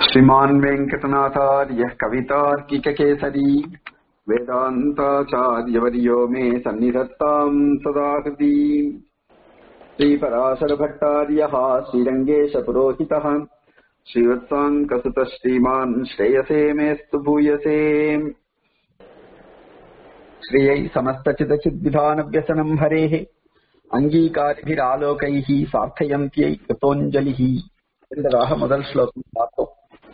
श्रीमान् वेङ्कटनाथार्यः कवितार्किककेसरी वेदान्ताचार्यवर्यो मे सन्निधत्ताम् सदा हृदि श्रीपराशरभट्टार्यः श्रीरङ्गेशपुरोहितः श्रीवत्साङ्कसुतः श्रीमान् श्रेयसे मेस्तु भूयसे श्रियै समस्तचिदचिद्विधानव्यसनम् हरेः அங்கீகாரிபிராலோகைः சார்த்தயந்தியை கிருத்தோஞ்சலிः என்பதாக முதல் ஸ்லோகம் பார்த்தோம்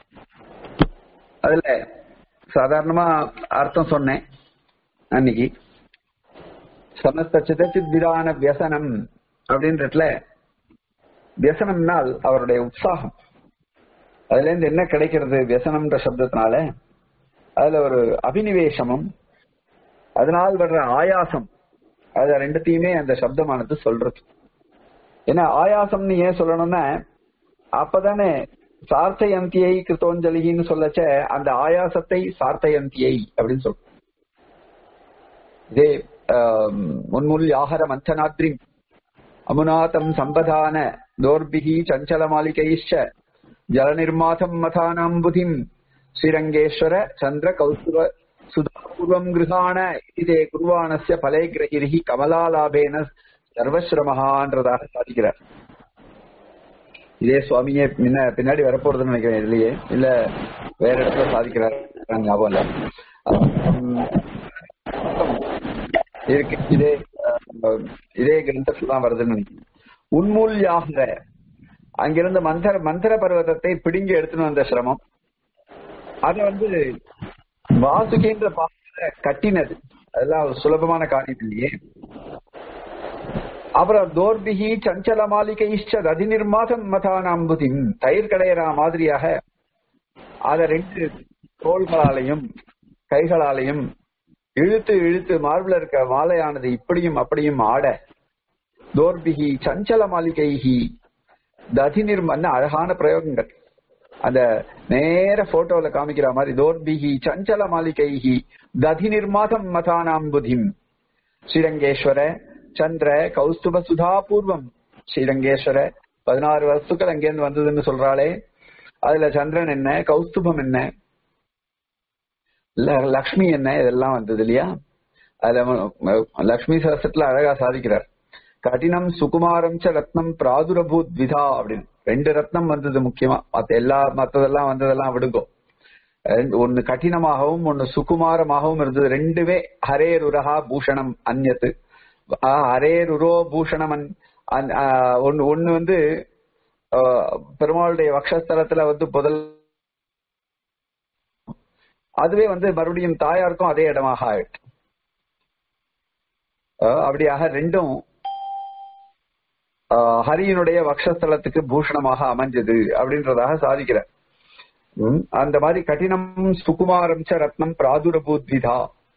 அதுல சாதாரணமா அர்த்தம் சொன்னேன் அன்னைக்கு சமஸ்த சிதச்சித் விதான வியசனம் அப்படின்றதுல வியசனம்னால் அவருடைய உற்சாகம் அதுல இருந்து என்ன கிடைக்கிறது வியசனம்ன்ற சப்தத்தினால அதுல ஒரு அபினிவேசமும் அதனால் வர்ற ஆயாசம் அத ரெண்டுத்தையுமே அந்த சப்தமானது சொல்றது ஏன்னா ஆயாசம்னு ஏன் சொல்லணும்னா அப்பதானே சார்த்தயந்தியை கிருத்தோஞ்சலின்னு சொல்லச்ச அந்த ஆயாசத்தை சார்த்தயந்தியை அப்படின்னு சொல்றோம் இதே முன்முல் யாகர மந்தனாத்ரி அமுநாதம் சம்பதான தோர்பிகி சஞ்சல மாளிகைஷ்ச ஜலநிர்மாதம் மதானாம்புதிம் ஸ்ரீரங்கேஸ்வர சந்திர கௌசுவ சுதாபூர்வம் கிருஹான இதே குருவானஸ்ய பலே கிரகிரிஹி கமலாலாபேன சர்வஸ்ரமஹான்றதாக சாதிக்கிறார் இதே சுவாமியே முன்ன பின்னாடி வரப்போறதுன்னு நினைக்கிறேன் இதுலயே இல்ல வேற இடத்துல சாதிக்கிறார் ஞாபகம் இல்ல இருக்கு இதே இதே கிரந்தத்துல தான் வருதுன்னு நினைக்கிறேன் உன்மூல்யாக அங்கிருந்து மந்திர மந்திர பர்வதத்தை பிடுங்கி எடுத்துன்னு வந்த சிரமம் அது வந்து வாசுகின்ற பாத்திர கட்டினது அதெல்லாம் சுலபமான காரியம் இல்லையே அப்புறம் தோர்பிகி சஞ்சல மாளிகை ரதி நிர்மாதம் மதானாம்புதி தயிர் கடையிற மாதிரியாக அத ரெண்டு தோள்களாலையும் கைகளாலையும் இழுத்து இழுத்து மார்பில் இருக்க மாலையானது இப்படியும் அப்படியும் ஆட தோர்பிகி சஞ்சல மாளிகைஹி ததி நிர்மன்ன அழகான பிரயோகங்கள் அந்த நேர போட்டோல காமிக்கிற மாதிரி தோர்பிகி சஞ்சல மாளிகைஹி ததி நிர்மாதம் மதானாம்புதிம் ஸ்ரீரங்கேஸ்வர சந்திர கௌஸ்துப சுதா பூர்வம் ஸ்ரீரங்கேஸ்வர பதினாறு வஸ்துக்கள் அங்கேருந்து வந்ததுன்னு சொல்றாளே அதுல சந்திரன் என்ன கௌஸ்துபம் என்ன லக்ஷ்மி என்ன இதெல்லாம் வந்தது இல்லையா அதுல லக்ஷ்மி சகசத்துல அழகா சாதிக்கிறார் கடினம் சுகுமாரம் ச ரத்னம் பிராதுரபூத் விதா அப்படின்னு ரெண்டு ரத்னம் வந்தது முக்கியமா மத்த எல்லா மத்ததெல்லாம் வந்ததெல்லாம் விடுங்கோ ஒன்னு கடினமாகவும் ஒன்னு சுகுமாரமாகவும் இருந்தது ரெண்டுமே ஹரே ருரஹா பூஷணம் அந்நத்து ஹரே ருரோ பூஷணம் ஒன்னு ஒன்னு வந்து பெருமாளுடைய வக்ஷஸ்தலத்துல வந்து முதல் அதுவே வந்து மறுபடியும் தாயாருக்கும் அதே இடமாக ஆயிட்டு அப்படியாக ரெண்டும் ஹரியினுடைய வக்ஷஸ்தலத்துக்கு பூஷணமாக அமைஞ்சது அப்படின்றதாக சாதிக்கிற அந்த மாதிரி கடினம் சுகுமாரம் ச ரத்னம் பிராதுரபூத்விதா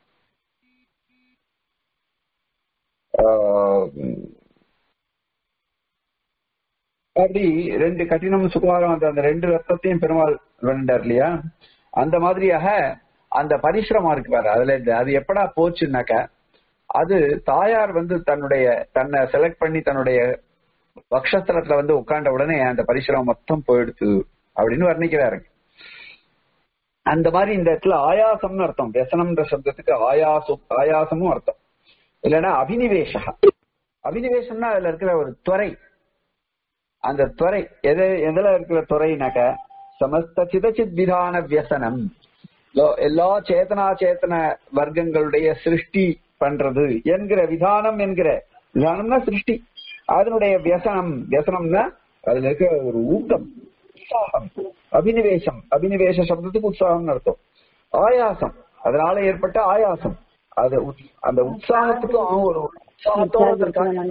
அப்படி ரெண்டு கடினம் சுகுமாரம் அந்த ரெண்டு ரத்தத்தையும் பெருமாள் வேண்டார் இல்லையா அந்த மாதிரியாக அந்த பரிசிரமா இருக்கு பாரு அதுல அது எப்படா போச்சுன்னாக்க அது தாயார் வந்து தன்னுடைய தன்னை செலக்ட் பண்ணி தன்னுடைய வக்ஷஸ்தலத்துல வந்து உட்கார்ந்த உடனே அந்த பரிசிரமம் மொத்தம் போயிடுச்சு அப்படின்னு வர்ணிக்கிறாரு அந்த மாதிரி இந்த இடத்துல ஆயாசம்னு அர்த்தம் வியசனம்ன்ற சப்தத்துக்கு ஆயாசம் ஆயாசமும் அர்த்தம் இல்லைன்னா அபினிவேஷ அபினிவேஷம்னா அதுல இருக்கிற ஒரு துறை அந்த துறை எது எதுல இருக்கிற துறைனாக்க சமஸ்த சிதச்சித் விதான வியசனம் எல்லா சேத்தனா சேத்தன வர்க்கங்களுடைய சிருஷ்டி பண்றது என்கிற விதானம் என்கிற விதானம்னா சிருஷ்டி அதனுடைய வியசனம் வியசனம்னா அதுல இருக்க ஒரு ஊக்கம் உற்சாகம் அபினிவேசம் அபினிவேச சப்தத்துக்கு உற்சாகம் அர்த்தம் ஆயாசம் அதனால ஏற்பட்ட ஆயாசம் அது அந்த உற்சாகத்துக்கும் ஒரு உற்சாகத்தோட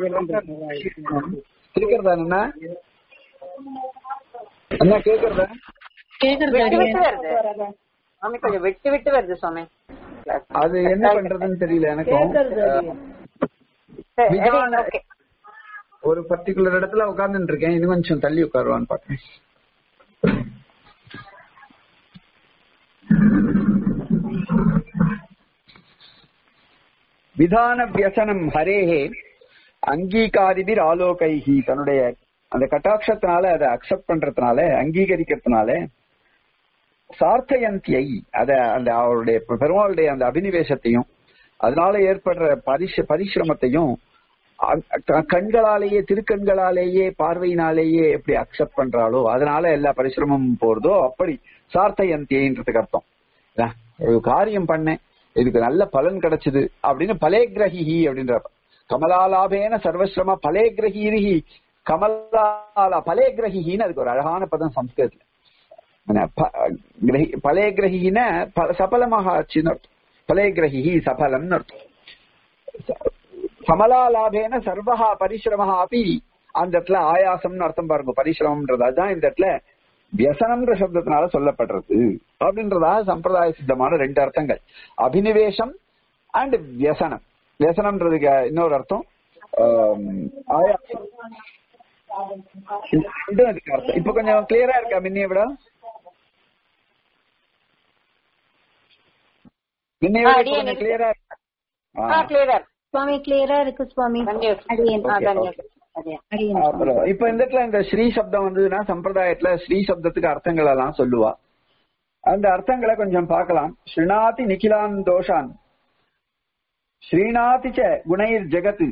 கேக்குறதா என்ன என்ன கேக்குறதா விட்டு விட்டு வருது சுவாமி கொஞ்சம் விட்டு விட்டு வருது சுவாமி அது என்ன பண்றதுன்னு தெரியல எனக்கும் ஒரு பர்டிகுலர் இடத்துல உட்கார்ந்துட்டு இருக்கேன் இது கொஞ்சம் தள்ளி உட்காருவான்னு பாக்கேன் விதான வியசனம் ஹரேஹே அங்கீகாரிபிர் ஆலோகைஹி தன்னுடைய அந்த கட்டாட்சத்தினால அதை அக்செப்ட் பண்றதுனால அங்கீகரிக்கிறதுனால சார்த்தயந்தியை அத அந்த அவருடைய பெருமாளுடைய அந்த அபினிவேசத்தையும் அதனால ஏற்படுற பரிச பரிசிரமத்தையும் அ- க- கண்களாலேயே திருக்கண்களாலேயே பார்வையினாலேயே எப்படி அக்செப்ட் பண்றாளோ அதனால எல்லா பரிசிரமமும் போறதோ அப்படி சார்த்தயந்தியன்றதுக்கு அர்த்தம் என்ன? ஒரு காரியம் பண்ணேன் இதுக்கு நல்ல பலன் கிடைச்சது அப்படின்னு பலேகிரகி அப்படின்ற கமலாலாபேன சர்வஸ்ரம பலேகிரகீரிஹி கமலாலா பலேகிரகின்னு அதுக்கு ஒரு அழகான பதம் சம்ஸ்கிருதத்துல என்ன, ப- கிரகி- பலேகிரகின ப- சபலமாக ஆச்சுன்னு அர்த்தம் பலேகிரகி சபலம்னு அர்த்தம் கமலாலாபேன சர்வஹா பரிசிரமஹா அப்படி அந்த இடத்துல ஆயாசம்னு அர்த்தம் பாருங்க பரிசிரமம்ன்றது அதுதான் இந்த இடத்துல வியசனம்ன்ற சப்தத்தினால சொல்லப்படுறது அப்படின்றதாக சம்பிரதாய சித்தமான ரெண்டு அர்த்தங்கள் அபினிவேசம் அண்ட் வியசனம் வியசனம்ன்றதுக்கு இன்னொரு அர்த்தம் ஆம், ஆயாசம் இந்த ரெண்டும் அதுக்கு அர்த்தம் இப்ப கொஞ்சம் கிளியரா இருக்கா முன்னைய விட முன்னைய விட இப்ப அடியே கொஞ்சம் கிளியரா இருக்கா ஆ ஆ. கிளியர் சுவாமி கிளியரா இருக்கு சுவாமி தன்யவாத் அடியேன் ஆ Okay, தன்யவாத் அதே அடியேன் சுவாமி. அப்புறம் இப்ப இந்த இடத்துல இந்த ஸ்ரீ சப்தம் வந்ததுன்னா சம்பிரதாயத்துல ஸ்ரீ சப்தத்துக்கு அர்த்தங்கள் எல்லாம் சொல்லுவா அந்த அர்த்தங்களை கொஞ்சம் பார்க்கலாம் ஸ்ரீநாதி நிகிலான் தோஷான் ஸ்ரீநாதி ச குணைர் ஜெகத்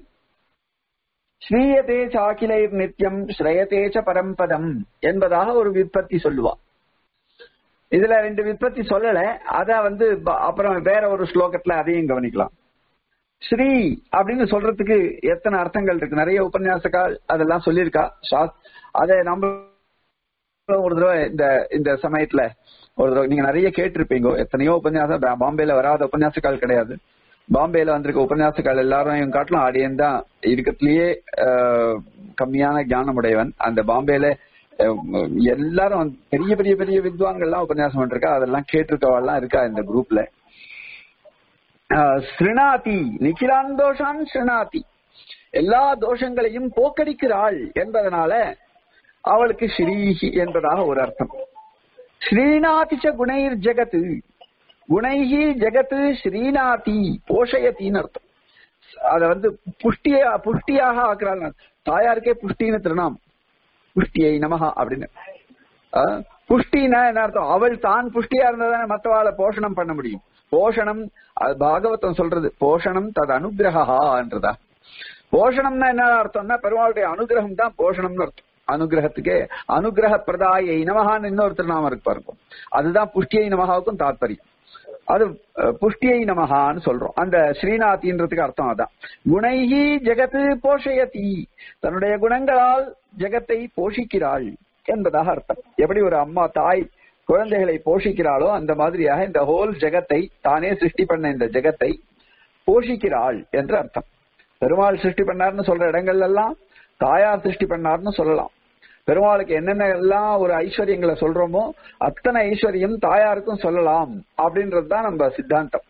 ஸ்ரீயதே சாக்கிலைர் நித்யம் ஸ்ரயதே ச பரம்பதம் என்பதாக ஒரு விற்பத்தி சொல்லுவா இதுல ரெண்டு விற்பத்தி சொல்லல அத வந்து ப- அப்புறம் வேற ஒரு ஸ்லோகத்துல அதையும் கவனிக்கலாம் ஸ்ரீ அப்படின்னு சொல்றதுக்கு எத்தனை அர்த்தங்கள் இருக்கு நிறைய உபன்யாசக்கால் அதெல்லாம் சொல்லியிருக்கா சாஸ் அதை நம்ம ஒரு தடவை இந்த இந்த சமயத்துல ஒரு தடவை நீங்க நிறைய கேட்டிருப்பீங்க எத்தனையோ உபன்யாசம் பா- பாம்பேல வராத உபன்யாசக்கால் கிடையாது பாம்பேல வந்திருக்க உபன்யாசக்கால் எல்லாரும் காட்டிலும் ஆடியன் தான் இருக்கிறதுலயே ஆஹ், கம்மியான ஞானம் உடையவன் அந்த பாம்பேல ஆஹ், எல்லாரும் வந்து பெரிய பெரிய பெரிய வித்வான்கள்லாம் உபன்யாசம் பண்ணிருக்கா அதெல்லாம் கேட்டிருக்கவாள்லாம் இருக்கா இந்த குரூப்ல ஆஹ், ஸ்ருணாதி நிகிலான் தோஷான் ஸ்ருணாதி எல்லா தோஷங்களையும் போக்கடிக்கிறாள் என்பதனால அவளுக்கு ஸ்ரீஹி என்பதாக ஒரு அர்த்தம் ஸ்ரீநாதிச்ச குணைர் ஜெகத் குணைஹி ஜெகத் ஸ்ரீநாதி போஷயத்தின்னு அர்த்தம் அத வந்து புஷ்டியா புஷ்டியாக ஆக்குறாள் தாயாருக்கே புஷ்டின்னு திருநாமம் புஷ்டியை நமஹா அப்படின்னு ஆ, புஷ்டினா என்ன அர்த்தம் அவள் தான் புஷ்டியா இருந்தா மத்தவாளை போஷணம் பண்ண முடியும் போஷணம் அது பாகவதம் சொல்றது போஷணம் தது அனுகிரகான்றதா போஷணம்னா என்ன அர்த்தம்னா பெருமாளுடைய அனுகிரகம் தான் போஷணம்னு அர்த்தம் அனுகிரகத்துக்கே அனுகிரக பிரதாயை நமகான்னு இன்னொருத்தர் நாம இருக்கு பாருங்க அதுதான் புஷ்டியை நமகாவுக்கும் தாத்பரியம் அது அஹ், புஷ்டியை நமகான்னு சொல்றோம் அந்த ஸ்ரீநாத்தின்றதுக்கு அர்த்தம் அதான் குணைஹி ஜெகத்து போஷயதி தன்னுடைய குணங்களால் ஜெகத்தை போஷிக்கிறாள் என்பதாக அர்த்தம் எப்படி ஒரு அம்மா தாய் குழந்தைகளை போஷிக்கிறாளோ அந்த மாதிரியாக இந்த ஹோல் ஜெகத்தை தானே சிருஷ்டி பண்ண இந்த ஜெகத்தை போஷிக்கிறாள் என்று அர்த்தம் பெருமாள் சிருஷ்டி பண்ணார்னு சொல்ற இடங்கள் எல்லாம் தாயார் சிருஷ்டி பண்ணார்னு சொல்லலாம் பெருமாளுக்கு என்னென்ன எல்லாம் ஒரு ஐஸ்வர்யங்களை சொல்றோமோ அத்தனை ஐஸ்வர்யம் தாயாருக்கும் சொல்லலாம் அப்படின்றது தான் நம்ம சித்தாந்தம்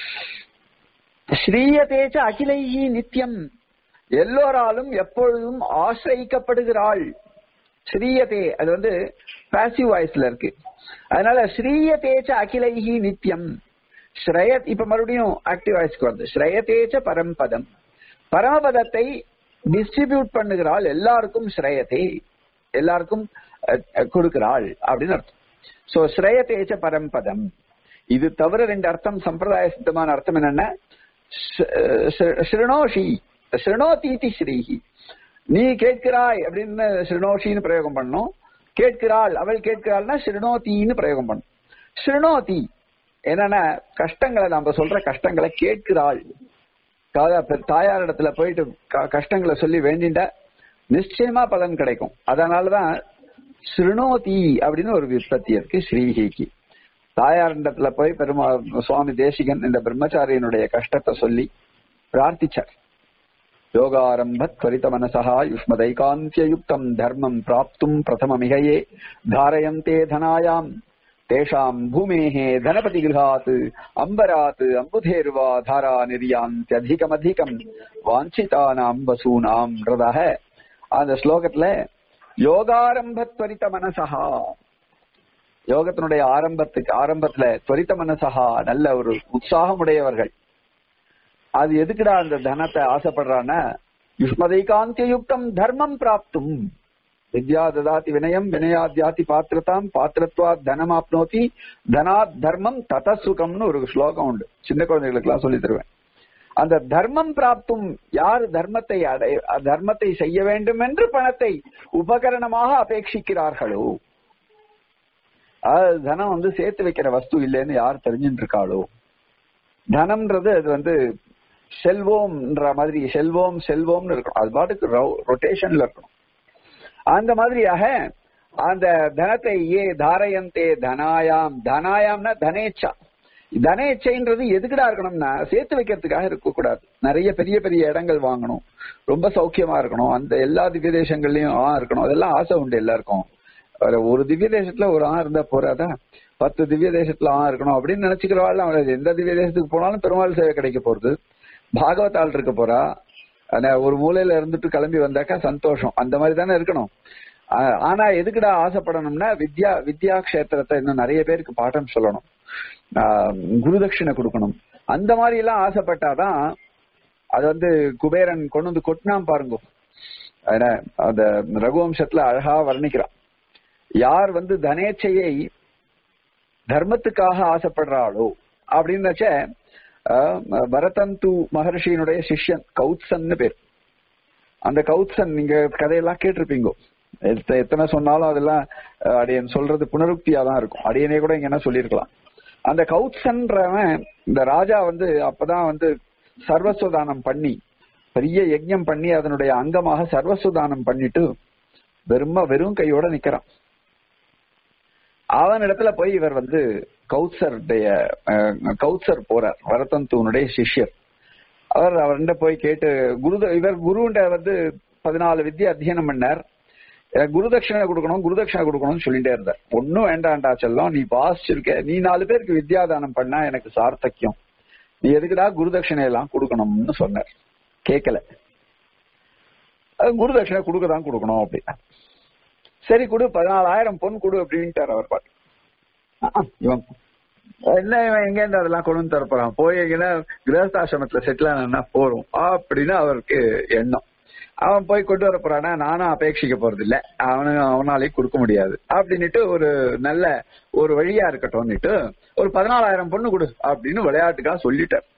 ஸ்ரீயதேச்ச அகிலைஹி நித்தியம் எல்லோராலும் எப்பொழுதும் ஆசிரியிக்கப்படுகிறாள் ஸ்ரீயதே அது வந்து பாசிவ் வாய்ஸ்ல இருக்கு அதனால ஸ்ரீயதேச்ச அகிலைஹி நித்தியம் ஸ்ரயத் இப்ப மறுபடியும் ஆக்டிவ் வாய்ஸ்க்கு வருது ஸ்ரயதேச்ச பரம்பதம் பரமபதத்தை டிஸ்ட்ரிபியூட் பண்ணுகிறாள் எல்லாருக்கும் ஸ்ரயதே எல்லாருக்கும் அஹ், அஹ், கொடுக்கிறாள் அப்படின்னு அர்த்தம் சோ ஸ்ரயதேச்ச பரம்பதம் இது தவிர ரெண்டு அர்த்தம் சம்பிரதாய சித்தமான அர்த்தம் என்னன்னா ஸ்- ஸ்- ஸ்ருணோஷி ஸ்ருணோதீதி ஸ்ரீஹி நீ கேட்கிறாய் அப்படின்னு ஸ்ருணோஷின்னு பிரயோகம் பண்ணோம் கேட்கிறாள் அவள் கேட்கிறாள்னா ஸ்ருணோதின்னு பிரயோகம் பண்ணும் ஸ்ருணோதி என்னன்னா கஷ்டங்களை நாம சொல்ற கஷ்டங்களை கேட்கிறாள் காதா பெ- தாயார் இடத்துல போயிட்டு க- கஷ்டங்களை சொல்லி வேண்டிண்ட நிச்சயமா பலன் கிடைக்கும் அதனாலதான் ஸ்ருணோதி அப்படின்னு ஒரு விற்பத்தி இருக்கு ஸ்ரீஹிக்கு தாயார் இடத்துல போய் பெருமா சுவாமி தேசிகன் இந்த பிரம்மச்சாரியனுடைய கஷ்டத்தை சொல்லி பிரார்த்திச்சார் யோகாரம்ப त्वरित मनसः युष्मदैकान्त्ययुक्तम् धर्मम् प्राप्तुम् प्रथममिहये धारयन्ते धनायाम् तेषाम् भूमेः धनपतिगृहात् अम्बरात् अम्बुधेर्वा धारा निर्यान्त्यधिकमधिकम् வாஞ்சிதானாம் வசூனாம் அந்த ஸ்லோகத்துல யோகாரம்ப त्वरित மனசஹா யோகத்தினுடைய ஆரம்பத்துக்கு ஆரம்பத்துல त्वरित மனசஹா நல்ல ஒரு உற்சாகமுடையவர்கள் அது எதுக்குடா அந்த தனத்தை ஆசைப்படுறான்னா யுஷ்மதைகாந்திய யுக்தம் தர்மம் பிராப்தும் வித்யா ததாதி வினயம் வினயாத்யாதி பாத்திரதாம் பாத்திரத்வாத் தனம் ஆப்னோதி தனாத் தர்மம் தத சுகம்னு ஒரு ஸ்லோகம் உண்டு சின்ன குழந்தைகளுக்கெல்லாம் சொல்லி தருவேன் அந்த தர்மம் பிராப்தும் யார் தர்மத்தை அடை தர்மத்தை செய்ய வேண்டும் என்று பணத்தை உபகரணமாக அபேட்சிக்கிறார்களோ அதாவது தனம் வந்து சேர்த்து வைக்கிற வஸ்து இல்லைன்னு யார் தெரிஞ்சுட்டு இருக்காளோ தனம்ன்றது அது வந்து செல்வோம்ன்ற மாதிரி செல்வோம் செல்வோம்னு இருக்கணும் அது பாட்டுக்கு ரொட்டேஷன்ல இருக்கணும் அந்த மாதிரியாக அந்த தனத்தை ஏ தாரயந்தே தனாயாம் தனாயாம்னா தனேச்சா தனேச்சைன்றது எதுக்குடா இருக்கணும்னா சேர்த்து வைக்கிறதுக்காக இருக்கக்கூடாது நிறைய பெரிய பெரிய இடங்கள் வாங்கணும் ரொம்ப சௌக்கியமா இருக்கணும் அந்த எல்லா திவ்ய தேசங்கள்லயும் ஆ இருக்கணும் அதெல்லாம் ஆசை உண்டு எல்லாருக்கும் ஒரு- ஒரு திவ்ய தேசத்துல ஒரு ஆ இருந்தா போறாதா பத்து திவ்ய தேசத்துல ஆ இருக்கணும் அப்படின்னு நினைச்சுக்கிறவாள் அவன் எந்த திவ்ய தேசத்துக்கு போனாலும் பெருமாள் சேவை கிடைக்க போறது பாகவதாள் இருக்க போறா ஆனா ஒரு மூலையில இருந்துட்டு கிளம்பி வந்தாக்கா சந்தோஷம் அந்த மாதிரி தானே இருக்கணும் ஆ- ஆனா எதுக்குடா ஆசைப்படணும்னா வித்யா வித்யா கஷேத்திரத்தை இன்னும் நிறைய பேருக்கு பாடம் சொல்லணும் ஆஹ் குருதட்சிணை கொடுக்கணும் அந்த மாதிரி எல்லாம் ஆசைப்பட்டாதான் அது வந்து குபேரன் கொண்டு வந்து கொட்டினான் பாருங்க அதன அந்த ரகுவம்சத்துல அழகா வர்ணிக்கிறான் யார் வந்து தனேச்சையை தர்மத்துக்காக ஆசைப்படுறாளோ அப்படின்னச்ச ஆஹ், பரதந்து மகர்ஷியினுடைய சிஷ்யன் கௌத்சன்னு பேர் அந்த கௌத்சன் நீங்க கதையெல்லாம் கேட்டிருப்பீங்க எத்த- எத்தனை சொன்னாலும் அதெல்லாம் அஹ், அடியன் சொல்றது புனருக்தியா தான் இருக்கும் அடியனே கூட இங்க என்ன சொல்லியிருக்கலாம் அந்த கௌத்சன்றவன் இந்த ராஜா வந்து அப்பதான் வந்து சர்வஸ்வதானம் பண்ணி பெரிய யஜ்ஞம் பண்ணி அதனுடைய அங்கமாக சர்வஸ்வதானம் பண்ணிட்டு வெறும வெறும் கையோட நிக்கிறான் அவன் இடத்துல போய் இவர் வந்து கௌத்சருடைய அஹ், கௌத்சர் போறார் வரதந்தூனுடைய சிஷ்யர் அவர் அவர்கிட்ட போய் கேட்டு குரு இவர் குருண்ட வந்து பதினாலு வித்யா அத்தியனம் பண்ணார் எனக்கு குருதட்சிணை கொடுக்கணும் குருதட்சிணை கொடுக்கணும்னு சொல்லிட்டே இருந்தார் ஒன்னும் வேண்டாம்டா செல்லம் நீ வாசிச்சிருக்க நீ நாலு பேருக்கு வித்யாதானம் பண்ணா எனக்கு சார்த்தக்கியம் நீ எதுக்குடா குருதட்சிணை எல்லாம் கொடுக்கணும்னு சொன்னார் கேட்கல அது குருதட்சிணை கொடுக்க தான் கொடுக்கணும் அப்படின்னா சரி கொடு பதினாலாயிரம் பொன் கொடு அப்படின்ட்டார் அவர் பாட்டு அஹ், இவன் என்ன இவன் எங்க இருந்து அதெல்லாம் கொண்டு வந்து தரப்போறான் போய் எங்கன்னா கிரகஸ்தாசிரமத்துல செட்டில் ஆனா போறோம் அப்படின்னு அவருக்கு எண்ணம் அவன் போய் கொண்டு வர போறானா நானும் அபேட்சிக்க போறது இல்ல அவனு அவனாலே கொடுக்க முடியாது அப்படின்னுட்டு ஒரு நல்ல ஒரு வழியா இருக்கட்டும்னுட்டு ஒரு பதினாலாயிரம் பொண்ணு கொடு அப்படின்னு விளையாட்டுக்காக சொல்லிட்டார்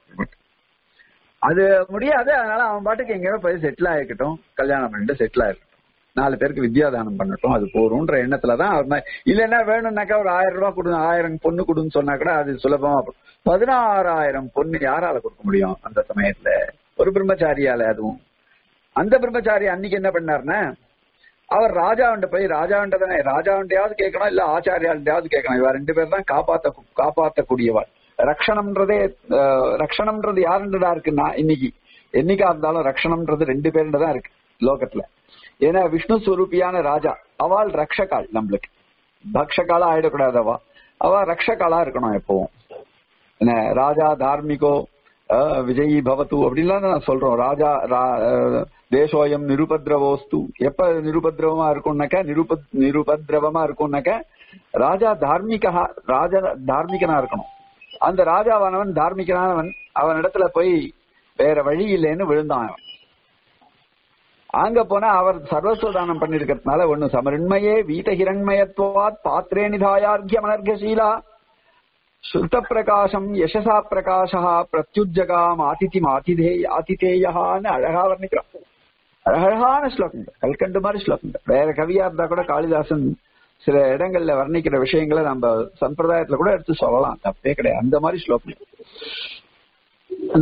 அது முடியாது அதனால அவன் பாட்டுக்கு எங்கேயோ போய் செட்டில் ஆகிக்கட்டும் கல்யாணம் பண்ணிட்டு செட்டில் ஆயிருக்கட்டும் நாலு பேருக்கு வித்யாதானம் பண்ணட்டும் அது போறோம்ன்ற எண்ணத்துலதான் அவர் மா- இல்லைன்னா வேணும்னாக்கா ஒரு ஆயிரம் ரூபாய் கொடு ஆயிரம் பொண்ணு கொடுன்னு சொன்னா கூட அது சுலபமா போகும். பதினாறாயிரம் பொண்ணு யாரால கொடுக்க முடியும் அந்த சமயத்துல ஒரு பிரம்மச்சாரியால அதுவும் அந்த பிரம்மச்சாரி அன்னைக்கு என்ன பண்ணாருன்னா அவர் ராஜாவண்ட போய் ராஜாவண்ட தானே ராஜாவண்டையாவது கேட்கணும் இல்ல ஆச்சாரியாண்டையாவது கேட்கணும் இவ ரெண்டு பேர் தான் காப்பாத்த காப்பாத்தக்கூடியவள் ரக்ஷணம்ன்றதே அஹ், ரக்ஷணம்ன்றது யாருன்றதா இருக்குன்னா இன்னைக்கு என்னைக்கா இருந்தாலும் ரக்ஷணம்ன்றது ரெண்டு பேருண்டு தான் இருக்கு லோகத்துல ஏன்னா விஷ்ணு ஸ்வரூபியான ராஜா அவள் ரக்ஷகாள் நம்மளுக்கு பக்ஷகாலா ஆயிடக்கூடாது அவ அவ ரக்ஷகாலா இருக்கணும் எப்பவும் என்ன ராஜா தார்மிகோ அஹ், விஜயி பவத்து அப்படின்லாம் நான் சொல்றோம் ராஜா ரா- அஹ், தேசோயம் நிருபத்ரவோஸ்து எப்ப நிருபத்ரவமா இருக்கும்னாக்கா நிருப நிருபத்ரவமா இருக்கும்னாக்கா ராஜா தார்மிகா ராஜா தார்மிகனா இருக்கணும் அந்த ராஜாவானவன் தார்மிகனானவன் அவன் இடத்துல போய் வேற வழி இல்லைன்னு விழுந்தான் அவன் அங்க போனா அவர் சர்வஸ்வதானம் பண்ணிருக்கிறதுனால ஒண்ணு சமரிண்மையே வீத ஹிரண்மயத்துவாத் பாத்திரே நிதாயார்கிய மனர்கசீலா ஸ்ருத பிரகாசம் யசசா பிரகாசா பிரத்யுஜகாம் ஆதிதி ஆதிதே ஆதிதேயான்னு அழகா வர்ணிக்கிறான் அழகழகான ஸ்லோகங்கள் கல்கண்டு மாதிரி ஸ்லோகங்கள் வேற கவியா இருந்தா கூட காளிதாசன் சில இடங்கள்ல வர்ணிக்கிற விஷயங்களை நம்ம சம்பிரதாயத்துல கூட எடுத்து சொல்லலாம் தப்பே கிடையாது அந்த மாதிரி ஸ்லோகம் அந்த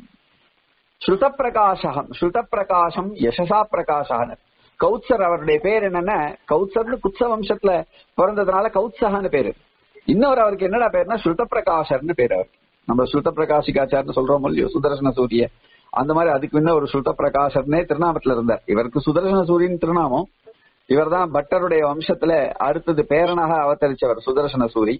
ஸ்ருத பிரகாசகம் ஸ்ருத பிரகாசம் யசசா பிரகாசான கௌத்சர் அவருடைய பேர் என்னன்னா கௌத்சர்னு குத்ச வம்சத்துல பிறந்ததுனால கௌத்சகான்னு பேரு இன்னொரு அவருக்கு என்னடா பேருனா ஸ்ருத பிரகாசர்னு பேரு அவருக்கு நம்ம ஸ்ருத பிரகாசிகாச்சார்னு சொல்றோம் இல்லையோ சுதர்சன சூரிய அந்த மாதிரி அதுக்கு முன்ன ஒரு ஸ்ருத பிரகாசர்னே திருநாமத்துல இருந்தார் இவருக்கு சுதர்சன சூரியன் திருநாமம் இவர்தான் பட்டருடைய வம்சத்துல அடுத்தது பேரனாக அவதரிச்சவர் சுதர்சன சூரி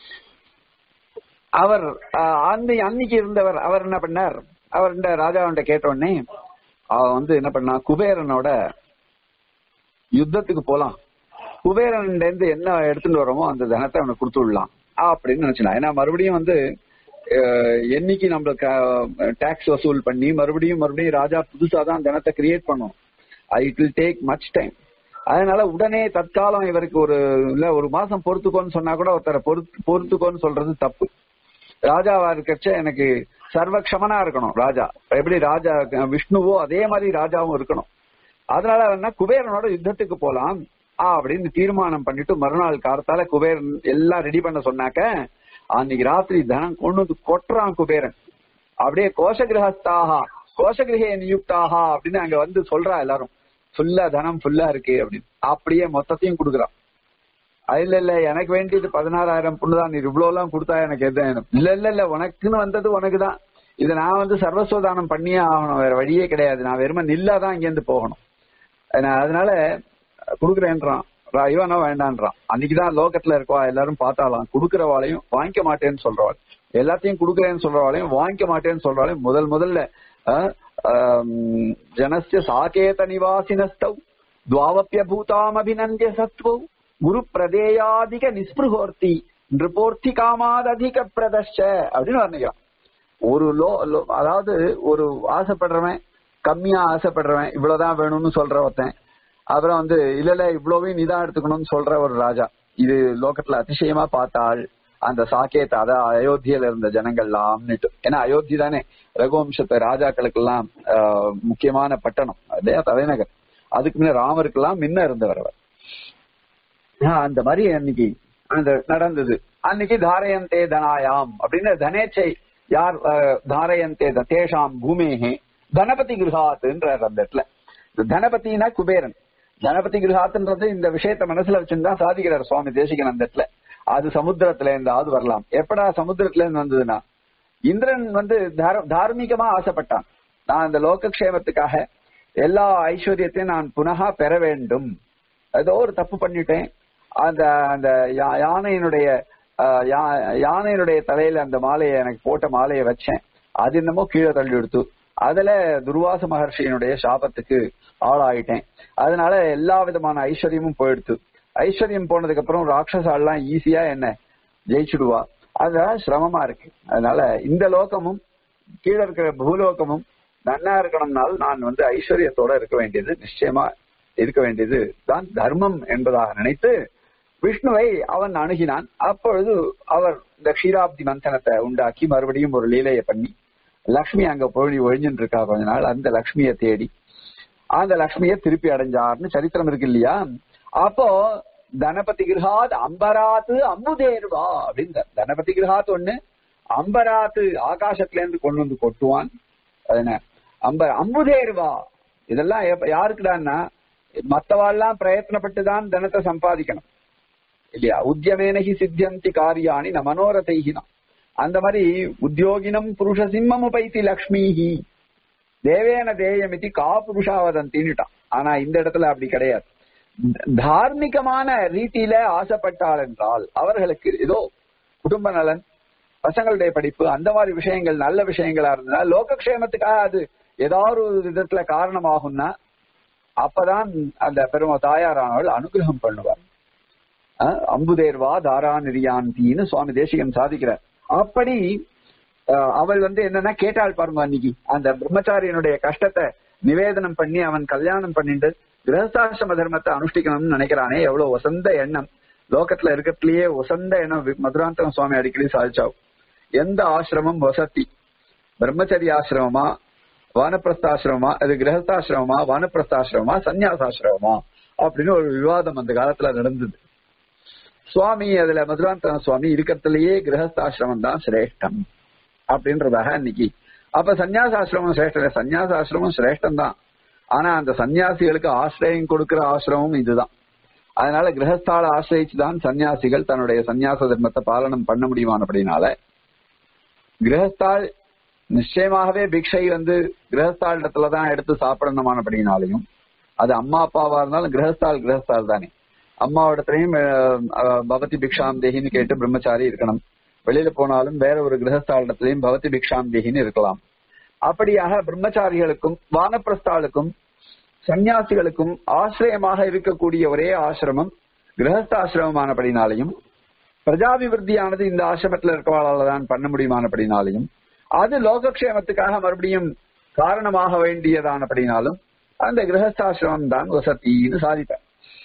அவர் ஆஹ், அந்த அன்னைக்கு இருந்தவர் அவர் என்ன பண்ணார் அவர் இந்த ராஜாவன்ட்ட கேட்ட உடனே அவன் வந்து என்ன பண்ணா குபேரனோட யுத்தத்துக்கு போலாம் குபேரன் இருந்து என்ன எடுத்துட்டு வரோமோ அந்த தனத்தை அவனுக்கு கொடுத்து விடலாம் அப்படின்னு நினைச்சான் ஏன்னா மறுபடியும் வந்து அஹ், என்னைக்கு நம்மளுக்கு டாக்ஸ் வசூல் பண்ணி மறுபடியும் மறுபடியும் ராஜா புதுசா தான் தனத்தை கிரியேட் பண்ணும் it will take much time அதனால உடனே தற்காலம் இவருக்கு ஒரு இல்ல ஒரு மாசம் பொறுத்துக்கோன்னு சொன்னா கூட ஒருத்தரை பொறுத்து பொறுத்துக்கோன்னு சொல்றது தப்பு ராஜாவா இருக்கச்ச எனக்கு சர்வக்ஷமனா இருக்கணும் ராஜா எப்படி ராஜா விஷ்ணுவோ அதே மாதிரி ராஜாவும் இருக்கணும் அதனால என்ன குபேரனோட யுத்தத்துக்கு போலாம் ஆ அப்படின்னு தீர்மானம் பண்ணிட்டு மறுநாள் காலத்தால குபேரன் எல்லாம் ரெடி பண்ண சொன்னாக்க அன்னைக்கு ராத்திரி தனம் கொண்டு வந்து கொட்டுறான் குபேரன் அப்படியே கோஷகிரகஸ்தாகா கோஷகிரகே நியுக்தாகா அப்படின்னு அங்க வந்து சொல்றா எல்லாரும் ஃபுல்லா தனம் ஃபுல்லா இருக்கு அப்படின்னு அப்படியே மொத்தத்தையும் கொடுக்குறான் அது இல்ல இல்ல எனக்கு வேண்டியது பதினாறாயிரம் புண்ணுதான் நீ இவ்வளவு எல்லாம் கொடுத்தா எனக்கு எது வேணும் இல்ல இல்ல இல்ல உனக்குன்னு வந்தது உனக்குதான் இதை நான் வந்து சர்வசோதானம் பண்ணியே ஆகணும் வேற வழியே கிடையாது நான் வெறும நில்லாதான் இங்க இருந்து போகணும் நான் அதனால குடுக்குறேன்றான் ரா- இவனோ வேண்டான்றான் அன்னைக்குதான் லோகத்துல இருக்கவா எல்லாரும் பார்த்தாலாம் குடுக்கறவாளையும் வாங்கிக்க மாட்டேன்னு சொல்றவாள் எல்லாத்தையும் குடுக்கறேன்னு சொல்றவாளையும் வாங்கிக்க மாட்டேன்னு சொல்றவாளையும் முதல் முதல்ல அஹ், ஆம், ஜனஸ்ய சாகேத நிவாசினஸ்தவ் துவாவப்பியபூதாம் அபிநந்திய சத்வௌ குரு பிரதேயாதிக நிஸ்பிருகோர்த்தி நிருபோர்த்தி காமாததிக பிரதர்ஷ அப்படின்னு வர்ணிக்கிறான் ஒரு லோ லோ- அதாவது ஒரு ஆசைப்படுறவன் கம்மியா ஆசைப்படுறவன் இவ்வளவுதான் வேணும்னு சொல்ற ஒருத்தன் அப்புறம் வந்து இல்ல இல்ல இவ்வளவையும் நீதான் எடுத்துக்கணும்னு சொல்ற ஒரு ராஜா இது லோகத்துல அதிசயமா பார்த்தால் அந்த சாக்கேத் அதான் அயோத்தியில இருந்த ஜனங்கள்லாம்னுட்டு ஏன்னா அயோத்தி தானே ரகுவம்சத்தை ராஜாக்களுக்கெல்லாம் ஆஹ், முக்கியமான பட்டணம் அதே தலைநகர் அதுக்கு முன்ன ராமருக்கெல்லாம் முன்ன இருந்தவர் அவர் ஆஹ், அந்த மாதிரி அன்னைக்கு அந்த நடந்தது அன்னைக்கு தாரயந்தே தனாயாம் அப்படின்னு தனேச்சை யார் ஆஹ், தாரயந்தே த- தேஷாம் பூமேஹே தனபதி கிருஹாத்துன்றார் அந்த இடத்துல இந்த தனபதினா குபேரன் தனபதி கிருஹாத்துன்றது இந்த விஷயத்த மனசுல வச்சிருந்தா சாதிக்கிறார் சுவாமி தேசிகன் அந்த இடத்துல அது சமுத்திரத்துல இருந்தாவது வரலாம் எப்படா சமுத்திரத்துல இருந்து வந்ததுன்னா இந்திரன் வந்து தார- தார்மீகமா ஆசைப்பட்டான் நான் இந்த லோகக்ஷேமத்துக்காக எல்லா ஐஸ்வர்யத்தையும் நான் புனகா பெற வேண்டும் ஏதோ ஒரு தப்பு பண்ணிட்டேன் அந்த அந்த யா- யானையினுடைய ஆஹ், யா- யானையினுடைய தலையில அந்த மாலையை எனக்கு போட்ட மாலையை வச்சேன் அது என்னமோ கீழே தள்ளி எடுத்து அதுல துர்வாச மகர்ஷியினுடைய சாபத்துக்கு ஆளாயிட்டேன் அதனால எல்லா விதமான ஐஸ்வர்யமும் போயிடுத்து ஐஸ்வர்யம் போனதுக்கு அப்புறம் ராட்சசாலாம் ஈஸியா என்ன ஜெயிச்சுடுவா அதான் சிரமமா இருக்கு அதனால இந்த லோகமும் கீழே இருக்கிற பூலோகமும் நன்னா இருக்கணும்னால் நான் வந்து ஐஸ்வர்யத்தோட இருக்க வேண்டியது நிச்சயமா இருக்க வேண்டியது தான் தர்மம் என்பதாக நினைத்து விஷ்ணுவை அவன் அணுகினான் அப்பொழுது அவர் இந்த க்ஷீராப்தி மந்தனத்தை உண்டாக்கி மறுபடியும் ஒரு லீலையை பண்ணி லக்ஷ்மி அங்க போய் ஒழிஞ்சுட்டு இருக்கா கொஞ்ச நாள் அந்த லக்ஷ்மியை தேடி அந்த லக்ஷ்மியை திருப்பி அடைஞ்சார்னு சரித்திரம் இருக்கு இல்லையா அப்போ தனபதி கிரகாத் அம்பராத்து அம்புதேர்வா அப்படின்னு தனபதி கிரகாத் ஒண்ணு அம்பராத்து ஆகாசத்துல இருந்து கொண்டு வந்து கொட்டுவான் அது என்ன அம்ப அம்புதேர்வா இதெல்லாம் எப்ப- யாருக்குடான்னா மத்தவாள்லாம் பிரயத்னப்பட்டு தான் தனத்தை சம்பாதிக்கணும் இல்லையா உத்தியமேனகி சித்தியந்தி காரியாணி ந மனோரதைகினா அந்த மாதிரி உத்தியோகினம் புருஷ சிம்மம் உபைத்தி லக்ஷ்மிஹி தேவேன தேயமிதி கா புருஷா வதந்தின்னுட்டான் ஆனா இந்த இடத்துல அப்படி கிடையாது தார்மீகமான ரீதியில ஆசைப்பட்டாள் என்றால் அவர்களுக்கு ஏதோ குடும்ப நலன் பசங்களுடைய படிப்பு அந்த மாதிரி விஷயங்கள் நல்ல விஷயங்களா இருந்தா லோகக்ஷேமத்துக்காக அது ஏதாவது ஒரு விதத்துல காரணமாகும்னா அப்பதான் அந்த பெரும தாயாரானவள் அனுகிரகம் பண்ணுவார் அஹ் அம்புதேர்வா தாரா நிரியாந்தின்னு சுவாமி தேசிகன் சாதிக்கிறார் அப்படி அஹ், அவள் வந்து என்னன்னா கேட்டாள் பாருங்க அன்னைக்கு அந்த பிரம்மச்சாரியனுடைய கஷ்டத்தை நிவேதனம் பண்ணி அவன் கல்யாணம் பண்ணிட்டு கிரகஸ்தாசிரம தர்மத்தை அனுஷ்டிக்கணும்னு நினைக்கிறானே எவ்வளவு வசந்த எண்ணம் லோகத்துல இருக்கிறதுலயே வசந்த எண்ணம் வி- மதுராந்தகம் சுவாமி அடிக்கடி சாதிச்சாவு எந்த ஆசிரமம் வசதி பிரம்மச்சரிய ஆசிரமமா வானப்பிரஸ்தாசிரமமா அது கிரகஸ்தாசிரமமா வானப்பிரஸ்தாசிரமமா சந்நியாசாசிரமமா அப்படின்னு ஒரு விவாதம் அந்த காலத்துல நடந்தது சுவாமி அதுல மதுராந்தக சுவாமி இருக்கிறதுலயே கிரகஸ்தாசிரமம் தான் சிரேஷ்டம் அப்படின்றதாக அன்னைக்கு அப்ப சந்நியாசாசிரமம் சிரேஷ்டம் இல்ல. சந்நியாசாசிரமம் சிரேஷ்டம் தான் ஆனா அந்த சன்னியாசிகளுக்கு ஆசிரியம் கொடுக்கிற ஆசிரமம் இதுதான் அதனால கிரகஸ்தால ஆசிரியிச்சுதான் சன்னியாசிகள் தன்னுடைய சந்நியாச தர்மத்தை பாலனம் பண்ண முடியுமானபடினால கிரகஸ்தால் நிச்சயமாகவே பிக்ஷை வந்து கிரகஸ்தால் இடத்துல தான் எடுத்து சாப்பிடணுமானபடினாலையும் அது அம்மா அப்பாவா இருந்தாலும் கிரகஸ்தால் கிரகஸ்தால் தானே அம்மாவிடத்திலையும் அஹ், அஹ், பவதி பிக்ஷாம் தேகின்னு கேட்டு பிரம்மச்சாரி இருக்கணும் வெளியில போனாலும் வேற ஒரு கிரகஸ்தாலிடத்திலையும் பவதி பிக்ஷாம் தேகின்னு இருக்கலாம் அப்படியாக பிரம்மச்சாரிகளுக்கும் வானப்பிரஸ்தாளுக்கும் சந்நியாசிகளுக்கும் ஆசிரியமாக இருக்கக்கூடிய ஒரே ஆசிரமம் கிரகஸ்தாசிரமமானபடினாலையும் பிரஜாபிவிருத்தியானது இந்த ஆசிரமத்தில் இருக்கவாளால தான் பண்ண முடியுமானபடினாலையும் அது லோகக்ஷேமத்துக்காக மறுபடியும் காரணமாக வேண்டியதானபடினாலும் அந்த கிரகஸ்தாசிரமம் தான் வசத்தின்னு சாதித்தார்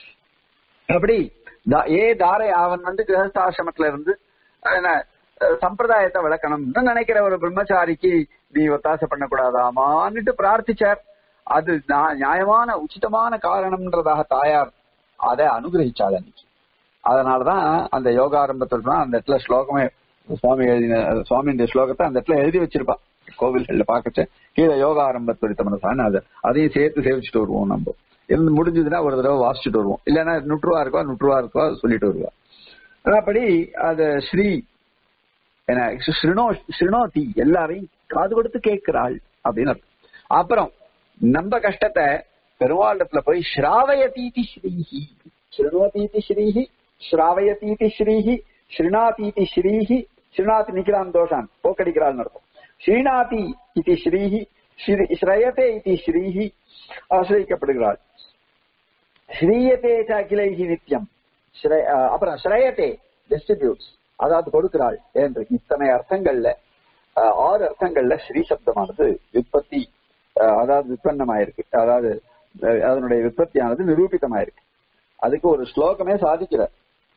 அப்படி தா- ஏ தாரை அவன் வந்து கிரகஸ்தாசிரமத்துல இருந்து என்ன, அஹ், சம்பிரதாயத்தை விளக்கணும்னு நினைக்கிற ஒரு பிரம்மச்சாரிக்கு நீ ஒத்தாசை பண்ணக்கூடாதாமான்னுட்டு பிரார்த்திச்சார் அது நா- நியாயமான உச்சிதமான காரணம்ன்றதாக தாயார் அதை அனுகிரகிச்சாள் அன்னைக்கு அதனாலதான் அந்த யோகாரம்பத்துல தான் அந்த இடத்துல ஸ்லோகமே சுவாமி எழுதின சுவாமியுடைய ஸ்லோகத்தை அந்த இடத்துல எழுதி வச்சிருப்பா கோவில்கள்ல பாக்கச்ச கீழே யோகாரம்பத்துரித்த மனசான அது அதையும் சேர்த்து சேவிச்சுட்டு வருவோம் நம்ம இருந்து முடிஞ்சதுன்னா ஒரு தடவை வாசிச்சுட்டு வருவோம் இல்லைன்னா நுற்றுவா இருக்கோ நுற்றுவா இருக்கோ சொல்லிட்டு வருவா அப்படி அது ஸ்ரீ என்ன ஸ்ருணோ ஸ்ருணோதி எல்லாரையும் காது கொடுத்து கேட்கிறாள் அப்படின்னு அர்த்தம். அப்புறம் நம்ம கஷ்டத்தை பெருமாளத்துல போய் ஸ்ராவயதீதி ஸ்ரீஹி ஸ்ருணோதீதி ஸ்ரீஹி ஸ்ராவயதீதி ஸ்ரீஹி ஸ்ருணாதீதி ஸ்ரீஹி ஸ்ருணாதி நிக்கிறான் தோஷான் போக்கடிக்கிறாள் அர்த்தம் ஸ்ரீநாதி இது ஸ்ரீஹி ஸ்ரீ- ஸ்ரயதே இது ஸ்ரீஹி ஆசிரியக்கப்படுகிறாள் ஸ்ரீயதே ச அகிலைஹி நித்தியம் ஸ்ரே- அஹ் அப்புறம் ஸ்ரேயத்தே டிஸ்ட்ரிபியூட்ஸ் அதாவது கொடுக்கிறாள் என்று இத்தனை அர்த்தங்கள்ல அஹ், ஆறு அர்த்தங்கள்ல ஸ்ரீ சப்தமானது விற்பத்தி அதாவது விற்பன்னமாயிருக்கு அதாவது அஹ், அதனுடைய விற்பத்தியானது நிரூபிதமாயிருக்கு அதுக்கு ஒரு ஸ்லோகமே சாதிக்கிறார்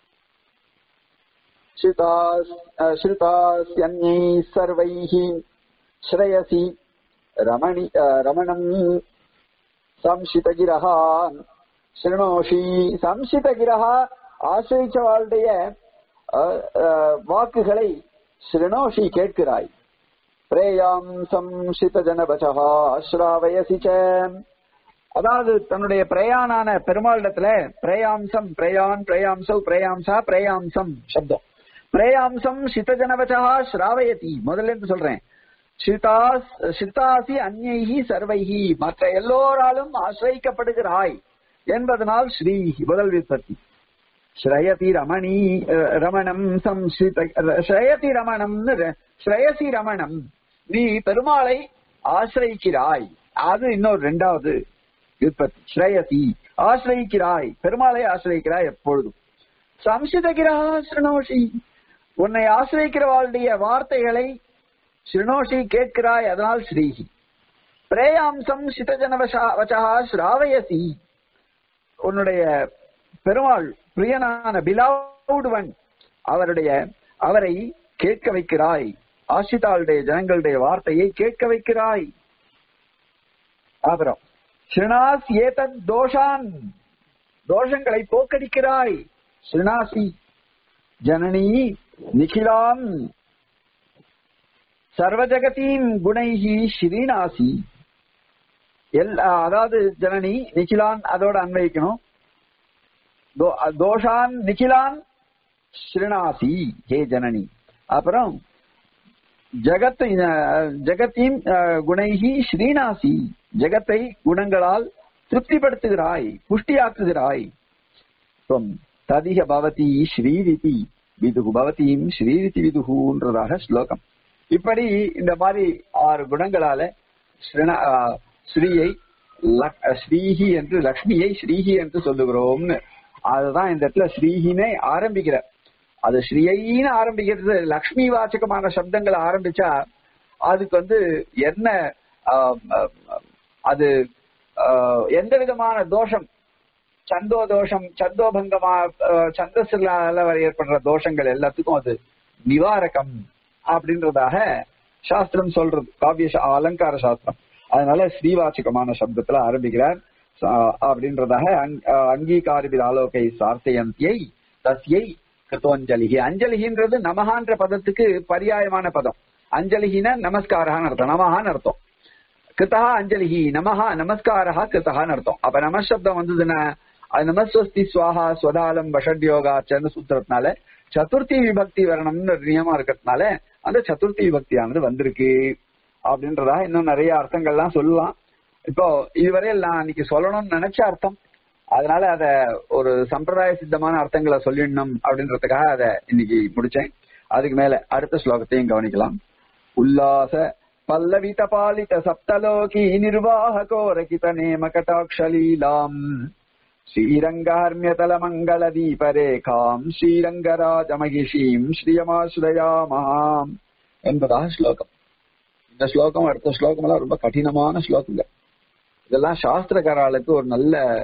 ஸ்ருதாஸ்யன்யை சர்வைः ஸ்ரேயசி ரமணி அஹ், ரமணம் சம்சிதகிரஹா சிருணோஷி சம்சிதகிரஹா ஆசிரியவாளுடைய அஹ், அஹ், வாக்குகளை சிருணோஷி கேட்கிறாய் பிரேயாம் சம்சித ஜனபசா ஸ்ராவயசி ச அதாவது தன்னுடைய பிரயாணான பெருமாளிடத்துல பிரேயாம்சம் பிரயான் பிரேயாம்சவ் பிரேயாம்சா பிரேயாம்சம் சப்தம் பிரேயாம்சம் சித்தஜனவச்சா ஸ்ராவயதி முதல்ல இருந்து சொல்றேன் சிதாஸ் சித்தாசி அந்நைஹி சர்வைஹி மற்ற எல்லோராலும் ஆசிரிக்கப்படுகிறாய் என்பதனால் ஸ்ரீ முதல் விற்பத்தி ஸ்ரயதி ரமணி அஹ், ரமணம் சம்ஸ்கிருத ஸ்ரயதி ரமணம்னு ர- ஸ்ரயசி ரமணம் நீ பெருமாளை ஆசிரிக்கிறாய் அது இன்னொரு ரெண்டாவது விற்பத்தி ஸ்ரயசி ஆசிரிக்கிறாய் பெருமாளை ஆசிரிக்கிறாய் எப்பொழுதும் சம்சிதகிரா ஸ்ருணோஷி உன்னை ஆசிரிக்கிறவாளுடைய வார்த்தைகளை ஸ்ருணோஷி கேட்கிறாய் அதனால் ஸ்ரீஹி பிரேயாம்சம் சிதஜனவசா வச்சா ஸ்ராவயசி உன்னுடைய பெருமாள் பிரியனான பிலாவுடுவன் அவருடைய அவரை கேட்க வைக்கிறாய் ஆசிதாளுடைய ஜனங்களுடைய வார்த்தையை கேட்க வைக்கிறாய் அப்புறம் ஸ்ருணாஸ் ஏதத் தோஷான் தோஷங்களை போக்கடிக்கிறாய் ஸ்ருணாசி ஜனனி நிகிலான் சர்வஜகதீம் குணைஹி ஸ்ரீநாசி எல்லா அதாவது ஜனனி நிகிலான் அதோட அன்வயிக்கணும் தோ- தோஷான் நிகிலான் ஸ்ருணாசி ஹே ஜனனி அப்புறம் ஜகத் அஹ், ஜகத்தின் அஹ், குணைஹி ஸ்ரீநாசி ஜகத்தை குணங்களால் திருப்திப்படுத்துகிறாய் புஷ்டியாக்குகிறாய் துவம் ததிக பவதி ஸ்ரீரிதி விதுகு பவதியும் ஸ்ரீரிதி விதுகுன்றதாக ஸ்லோகம் இப்படி இந்த மாதிரி ஆறு குணங்களால ஸ்ரீன- ஆ, ஸ்ரீயை லக்- ஸ்ரீஹி என்று லக்ஷ்மியை ஸ்ரீஹி என்று சொல்லுகிறோம்னு அதுதான் இந்த இடத்துல ஸ்ரீஹினே ஆரம்பிக்கிற அது ஸ்ரீயின்னு ஆரம்பிக்கிறது லக்ஷ்மி வாச்சகமான சப்தங்களை ஆரம்பிச்சா அதுக்கு வந்து என்ன ஆ, ஆ, அது ஆ, எந்த விதமான தோஷம் சந்தோ தோஷம் சந்தோபங்கமா அஹ், சந்தஸ்லால ஏற்படுற தோஷங்கள் எல்லாத்துக்கும் அது நிவாரகம் அப்படின்றதாக சாஸ்திரம் சொல்றது காவிய சா- அலங்கார சாஸ்திரம் அதனால ஸ்ரீவாச்சகமான சப்தத்துல ஆரம்பிக்கிறார் சா- அப்படின்றதாக அங்- அஹ், அங்கீகாரிபில் ஆலோகை சார்த்தையந்தியை தஸ்யை கிருத்தோஞ்சலிகி அஞ்சலிகின்றது நமகான்ற பதத்துக்கு பரியாயமான பதம் அஞ்சலிகின நமஸ்காரகான்னு அர்த்தம் நமகான்னு அர்த்தம் கிருத்தா அஞ்சலிஹி நமஹா நமஸ்காரஹா கிருத்தஹான்னு அர்த்தம் அப்ப நமசப்தம் வந்ததுன்னா அது நமஸ்வஸ்தி சுவாஹா ஸ்வதாலம் வஷட்யோகாச்சன்னு சூத்திரத்தினால சதுர்த்தி விபக்தி வரணும்னு ஒரு நியமம் இருக்கிறதுனால அந்த சதுர்த்தி விபக்தியானது வந்திருக்கு அப்படின்றதா இன்னும் நிறைய அர்த்தங்கள்லாம் சொல்லலாம் இப்போ இதுவரையில் நான் இன்னைக்கு சொல்லணும்னு நினைச்ச அர்த்தம் அதனால அத ஒரு சம்பிரதாய சித்தமான அர்த்தங்களை சொல்லிடணும் அப்படின்றதுக்காக அதை இன்னைக்கு முடிச்சேன் அதுக்கு மேல அடுத்த ஸ்லோகத்தையும் கவனிக்கலாம் உல்லாச பல்லவித பாலித சப்தலோகி நிர்வாகோ ரகித நேம கட்டாட்சலீலாம் ஸ்ரீரங்கார்மியதல மங்கள தீபரேகாம் ஸ்ரீரங்கராஜ மகிஷீம் ஸ்ரீயமாஸ்ரயாமாம் என்பதாக ஸ்லோகம் இந்த ஸ்லோகம் அடுத்த ஸ்லோகம் எல்லாம் ரொம்ப கடினமான ஸ்லோகங்கள் இதெல்லாம் சாஸ்திரக்காராளுக்கு ஒரு நல்ல